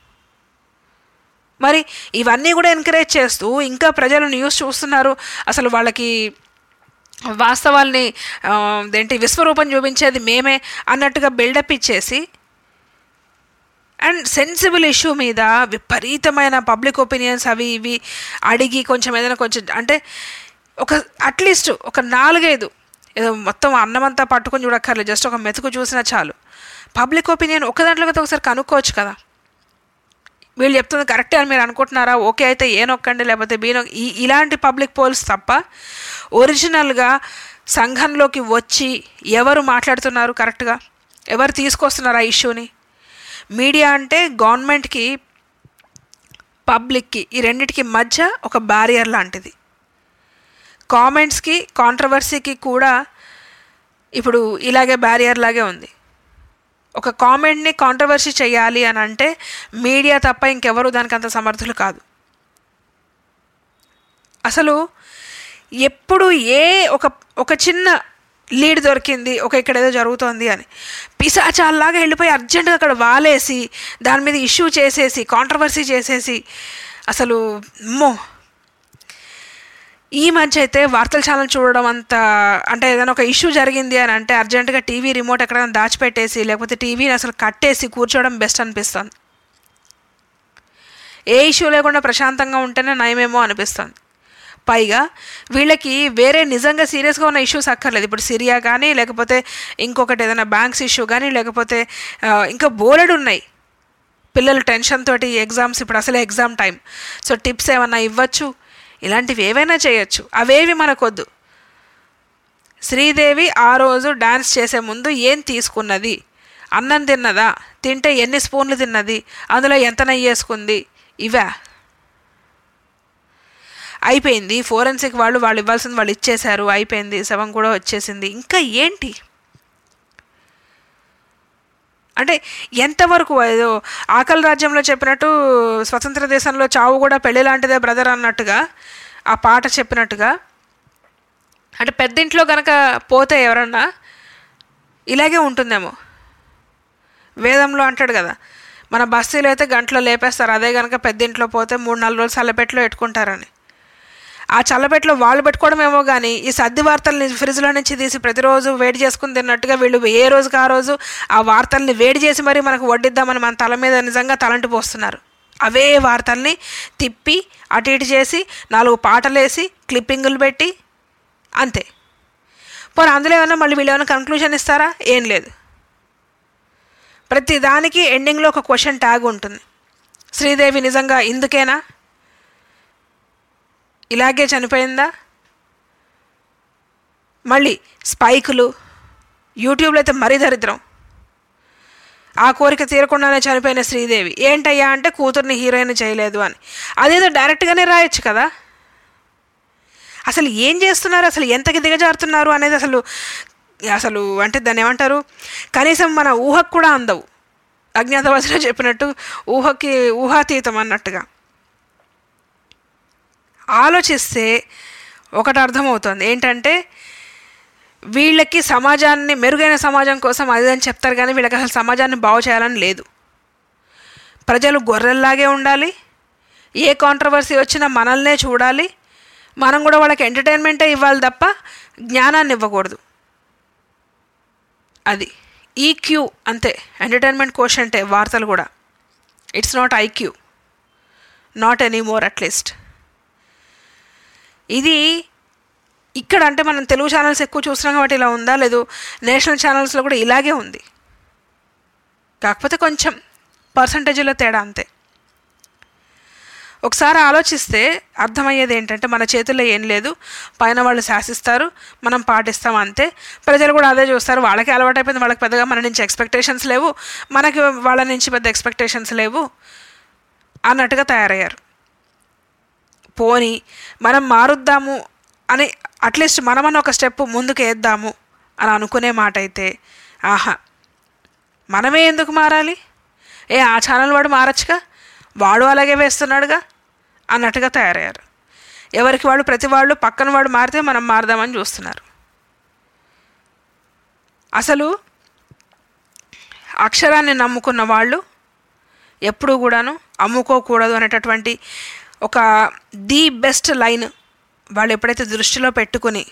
మరి ఇవన్నీ కూడా ఎంకరేజ్ చేస్తూ ఇంకా ప్రజలు న్యూస్ చూస్తున్నారు అసలు వాళ్ళకి వాస్తవాల్ని ఆ, ఏంటి విశ్వరూపం చూపించేది మేమే అన్నట్టుగా బిల్డప్ ఇచ్చేసి అండ్ సెన్సిబుల్ ఇష్యూ మీద విపరీతమైన పబ్లిక్ ఒపీనియన్స్ అవి ఇవి అడిగి కొంచెం ఏదైనా కొంచెం అంటే ఒక అట్లీస్ట్ ఒక నాలుగైదు ఏదో మొత్తం అన్నమంతా పట్టుకొని చూడక్కర్లేదు జస్ట్ ఒక మెతుకు చూసినా చాలు పబ్లిక్ ఒపీనియన్ ఒక దాంట్లో కదా ఒకసారి కనుక్కోవచ్చు కదా వీళ్ళు చెప్తుంది కరెక్టే అని మీరు అనుకుంటున్నారా ఓకే అయితే ఏ నొక్కండి లేకపోతే బీ నొక్ ఈ ఇలాంటి పబ్లిక్ పోల్స్ తప్ప ఒరిజినల్గా సంఘంలోకి వచ్చి ఎవరు మాట్లాడుతున్నారు కరెక్ట్గా ఎవరు తీసుకొస్తున్నారు ఆ ఇష్యూని మీడియా అంటే గవర్నమెంట్కి పబ్లిక్కి ఈ రెండిటికి మధ్య ఒక బ్యారియర్ లాంటిది కామెంట్స్కి కాంట్రవర్సీకి కూడా ఇప్పుడు ఇలాగే బ్యారియర్ లాగే ఉంది ఒక కామెంట్ని కాంట్రవర్సీ చేయాలి అని అంటే మీడియా తప్ప ఇంకెవరు దానికి అంత సమర్థులు కాదు అసలు ఎప్పుడు ఏ ఒక ఒక చిన్న లీడ్ దొరికింది ఒక ఇక్కడ ఏదో జరుగుతోంది అని పిశాచాల్లాగా వెళ్ళిపోయి అర్జెంటుగా అక్కడ వాలేసి దాని మీద ఇష్యూ చేసేసి కాంట్రవర్సీ చేసేసి అసలు అమ్మో ఈ మధ్య అయితే వార్తల ఛానల్ చూడడం అంత అంటే ఏదైనా ఒక ఇష్యూ జరిగింది అని అంటే అర్జెంటుగా టీవీ రిమోట్ ఎక్కడైనా దాచిపెట్టేసి లేకపోతే టీవీని అసలు కట్టేసి కూర్చోవడం బెస్ట్ అనిపిస్తుంది ఏ ఇష్యూ లేకుండా ప్రశాంతంగా ఉంటేనే నయమేమో అనిపిస్తుంది పైగా వీళ్ళకి వేరే నిజంగా సీరియస్గా ఉన్న ఇష్యూస్ అక్కర్లేదు ఇప్పుడు సిరియా కానీ లేకపోతే ఇంకొకటి ఏదైనా బ్యాంక్స్ ఇష్యూ కానీ లేకపోతే ఆ, ఇంకా బోలెడు ఉన్నాయి పిల్లలు టెన్షన్ తోటి ఎగ్జామ్స్ ఇప్పుడు అసలే ఎగ్జామ్ టైం సో టిప్స్ ఏమన్నా ఇవ్వచ్చు ఇలాంటివి ఏవైనా చేయొచ్చు అవేవి మనకొద్దు శ్రీదేవి ఆ రోజు డాన్స్ చేసే ముందు ఏం తీసుకున్నది అన్నం తిన్నదా తింటే ఎన్ని స్పూన్లు తిన్నది అందులో ఎంత నెయ్యి వేసుకుంది ఇవా అయిపోయింది ఫోరెన్సిక్ వాళ్ళు వాళ్ళు ఇవ్వాల్సింది వాళ్ళు ఇచ్చేశారు అయిపోయింది శవం కూడా వచ్చేసింది ఇంకా ఏంటి అంటే ఎంతవరకు ఏదో ఆకలి రాజ్యంలో చెప్పినట్టు స్వతంత్ర దేశంలో చావు కూడా పెళ్లి లాంటిదే బ్రదర్ అన్నట్టుగా ఆ పాట చెప్పినట్టుగా అంటే పెద్దింట్లో కనుక పోతే ఎవరన్నా ఇలాగే ఉంటుందేమో వేదంలో అంటాడు కదా మన బస్తీలో అయితే గంటలో లేపేస్తారు అదే కనుక పెద్దింట్లో పోతే మూడు నాలుగు రోజులు చల్లపెట్లో పెట్టుకుంటారని ఆ చల్లపెట్లో వాళ్ళు పెట్టుకోవడమేమో కానీ ఈ సర్ది వార్తల్ని ఫ్రిడ్జ్లో నుంచి తీసి ప్రతిరోజు వేడి చేసుకుని తిన్నట్టుగా వీళ్ళు ఏ రోజుకి ఆ రోజు ఆ వార్తల్ని వేడి చేసి మరీ మనకు వడ్డిద్దామని మన తల మీద నిజంగా తలంటి పోస్తున్నారు అవే వార్తల్ని తిప్పి అటు ఇటు చేసి నాలుగు పాటలేసి క్లిప్పింగులు పెట్టి అంతే పోనీ అందులో ఏమైనా మళ్ళీ వీళ్ళు ఏమైనా కన్క్లూజన్ ఇస్తారా ఏం లేదు ప్రతి దానికి ఎండింగ్లో ఒక క్వశ్చన్ ట్యాగ్ ఉంటుంది శ్రీదేవి నిజంగా ఇందుకేనా ఇలాగే చనిపోయిందా మళ్ళీ స్పైకులు యూట్యూబ్లో అయితే మరీ దరిద్రం ఆ కోరిక తీరకుండానే చనిపోయిన శ్రీదేవి ఏంటయ్యా అంటే కూతుర్ని హీరోయిన్ చేయలేదు అని అదేదో డైరెక్ట్గానే రాయొచ్చు కదా అసలు ఏం చేస్తున్నారు అసలు ఎంతకి దిగజారుతున్నారు అనేది అసలు అసలు అంటే దాన్ని ఏమంటారు కనీసం మన ఊహకు కూడా అందవు అజ్ఞాతవాసిలో చెప్పినట్టు ఊహకి ఊహాతీతం అన్నట్టుగా ఆలోచిస్తే ఒకటి అర్థమవుతుంది ఏంటంటే వీళ్ళకి సమాజాన్ని మెరుగైన సమాజం కోసం అదని చెప్తారు కానీ వీళ్ళకి అసలు సమాజాన్ని బాగు చేయాలని లేదు ప్రజలు గొర్రెల్లాగే ఉండాలి ఏ కాంట్రవర్సీ వచ్చినా మనల్నే చూడాలి మనం కూడా వాళ్ళకి ఎంటర్టైన్మెంటే ఇవ్వాలి తప్ప జ్ఞానాన్ని ఇవ్వకూడదు అది ఈక్యూ అంతే ఎంటర్టైన్మెంట్ కోషంటే వార్తలు కూడా it's not IQ not any more at least ఇది ఇక్కడ అంటే మనం తెలుగు ఛానల్స్ ఎక్కువ చూస్తున్నాం కాబట్టి ఇలా ఉందా లేదు నేషనల్ ఛానల్స్లో కూడా ఇలాగే ఉంది కాకపోతే కొంచెం పర్సంటేజ్లో తేడా అంతే ఒకసారి ఆలోచిస్తే అర్థమయ్యేది ఏంటంటే మన చేతుల్లో ఏం లేదు పైన వాళ్ళు శాసిస్తారు మనం పాటిస్తాం అంతే ప్రజలు కూడా అదే చూస్తారు వాళ్ళకి అలవాటైపోయింది వాళ్ళకి పెద్దగా మన నుంచి ఎక్స్పెక్టేషన్స్ లేవు మనకి వాళ్ళ నుంచి పెద్ద ఎక్స్పెక్టేషన్స్ లేవు అన్నట్టుగా తయారయ్యారు పోని మనం మారుద్దాము అని అట్లీస్ట్ మనమన్న ఒక స్టెప్ ముందుకు వేద్దాము అని అనుకునే మాట అయితే ఆహా మనమే ఎందుకు మారాలి ఏ ఆ ఛానల్ వాడు మారచ్చుగా వాడు అలాగే వేస్తున్నాడుగా అన్నట్టుగా తయారయ్యారు ఎవరికి వాడు ప్రతి వాళ్ళు పక్కన వాడు మారితే మనం మారదామని చూస్తున్నారు అసలు అక్షరాన్ని నమ్ముకున్న వాళ్ళు ఎప్పుడూ కూడాను అమ్ముకోకూడదు అనేటటువంటి ఒక ది బెస్ట్ లైన్ వాళ్ళు ఎప్పుడైతే దృష్టిలో పెట్టుకుని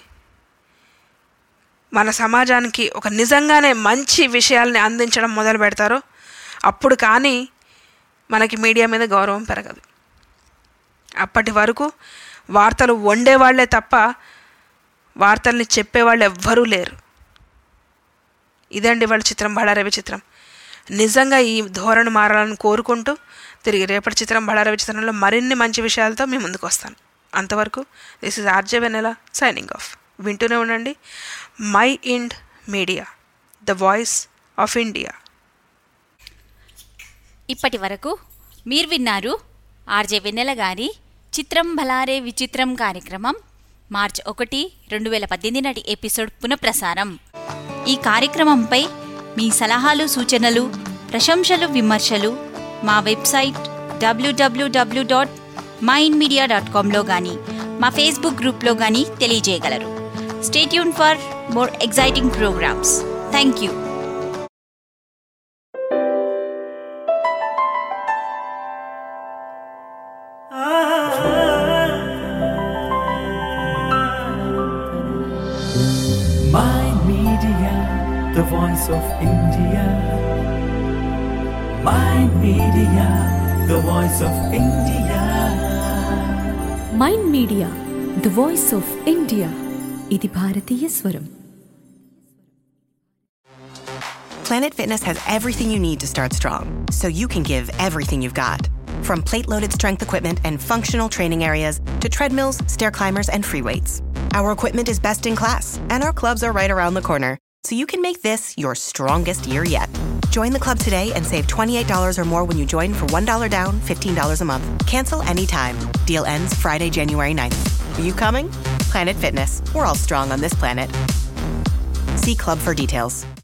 మన సమాజానికి ఒక నిజంగానే మంచి విషయాల్ని అందించడం మొదలు పెడతారో అప్పుడు కానీ మనకి మీడియా మీద గౌరవం పెరగదు అప్పటి వరకు వార్తలు వండేవాళ్లే తప్ప వార్తల్ని చెప్పేవాళ్ళు ఎవ్వరూ లేరు ఇదండి వాళ్ళ చిత్రం బళారవి చిత్రం నిజంగా ఈ ధోరణి మారాలని కోరుకుంటూ తిరిగి రేపటి చిత్రం బళారవి చిత్రంలో మరిన్ని మంచి విషయాలతో మీ ముందుకు వస్తాను అంతవరకు this is RJ Venela signing off వింటూనే ఉండండి Mind Media the voice of India ఇప్పటి వరకు మీరు విన్నారు ఆర్జే వెన్నెల గారి చిత్రం భలారే విచిత్రం కార్యక్రమం మార్చ్ ఒకటి రెండు వేల పద్దెనిమిది నాటి ఎపిసోడ్ పునఃప్రసారం ఈ కార్యక్రమంపై మీ సలహాలు సూచనలు ప్రశంసలు విమర్శలు మా వెబ్సైట్ డబ్ల్యూడబ్ల్యూడబ్ల్యూ డాట్ మైండ్ మీడియా డాట్ కామ్లో కానీ మా ఫేస్బుక్ గ్రూప్లో కానీ తెలియజేయగలరు stay tuned for more exciting programmes thank you India. Mind Media, the voice of India. Mind Media the voice of India ఇది భారతీయ స్వరం Planet Fitness has everything you need to start strong, so you can give everything you've got. From plate loaded strength equipment and functional training areas to treadmills, stair climbers, and free weights. Our equipment is best in class, and our clubs are right around the corner, so you can make this your strongest year yet. Join the club today and save $28 or more when you join for $1 down, $15 a month. Cancel anytime. Deal ends Friday, January 9th. Are you coming? Planet Fitness. We're all strong on this planet. See club for details.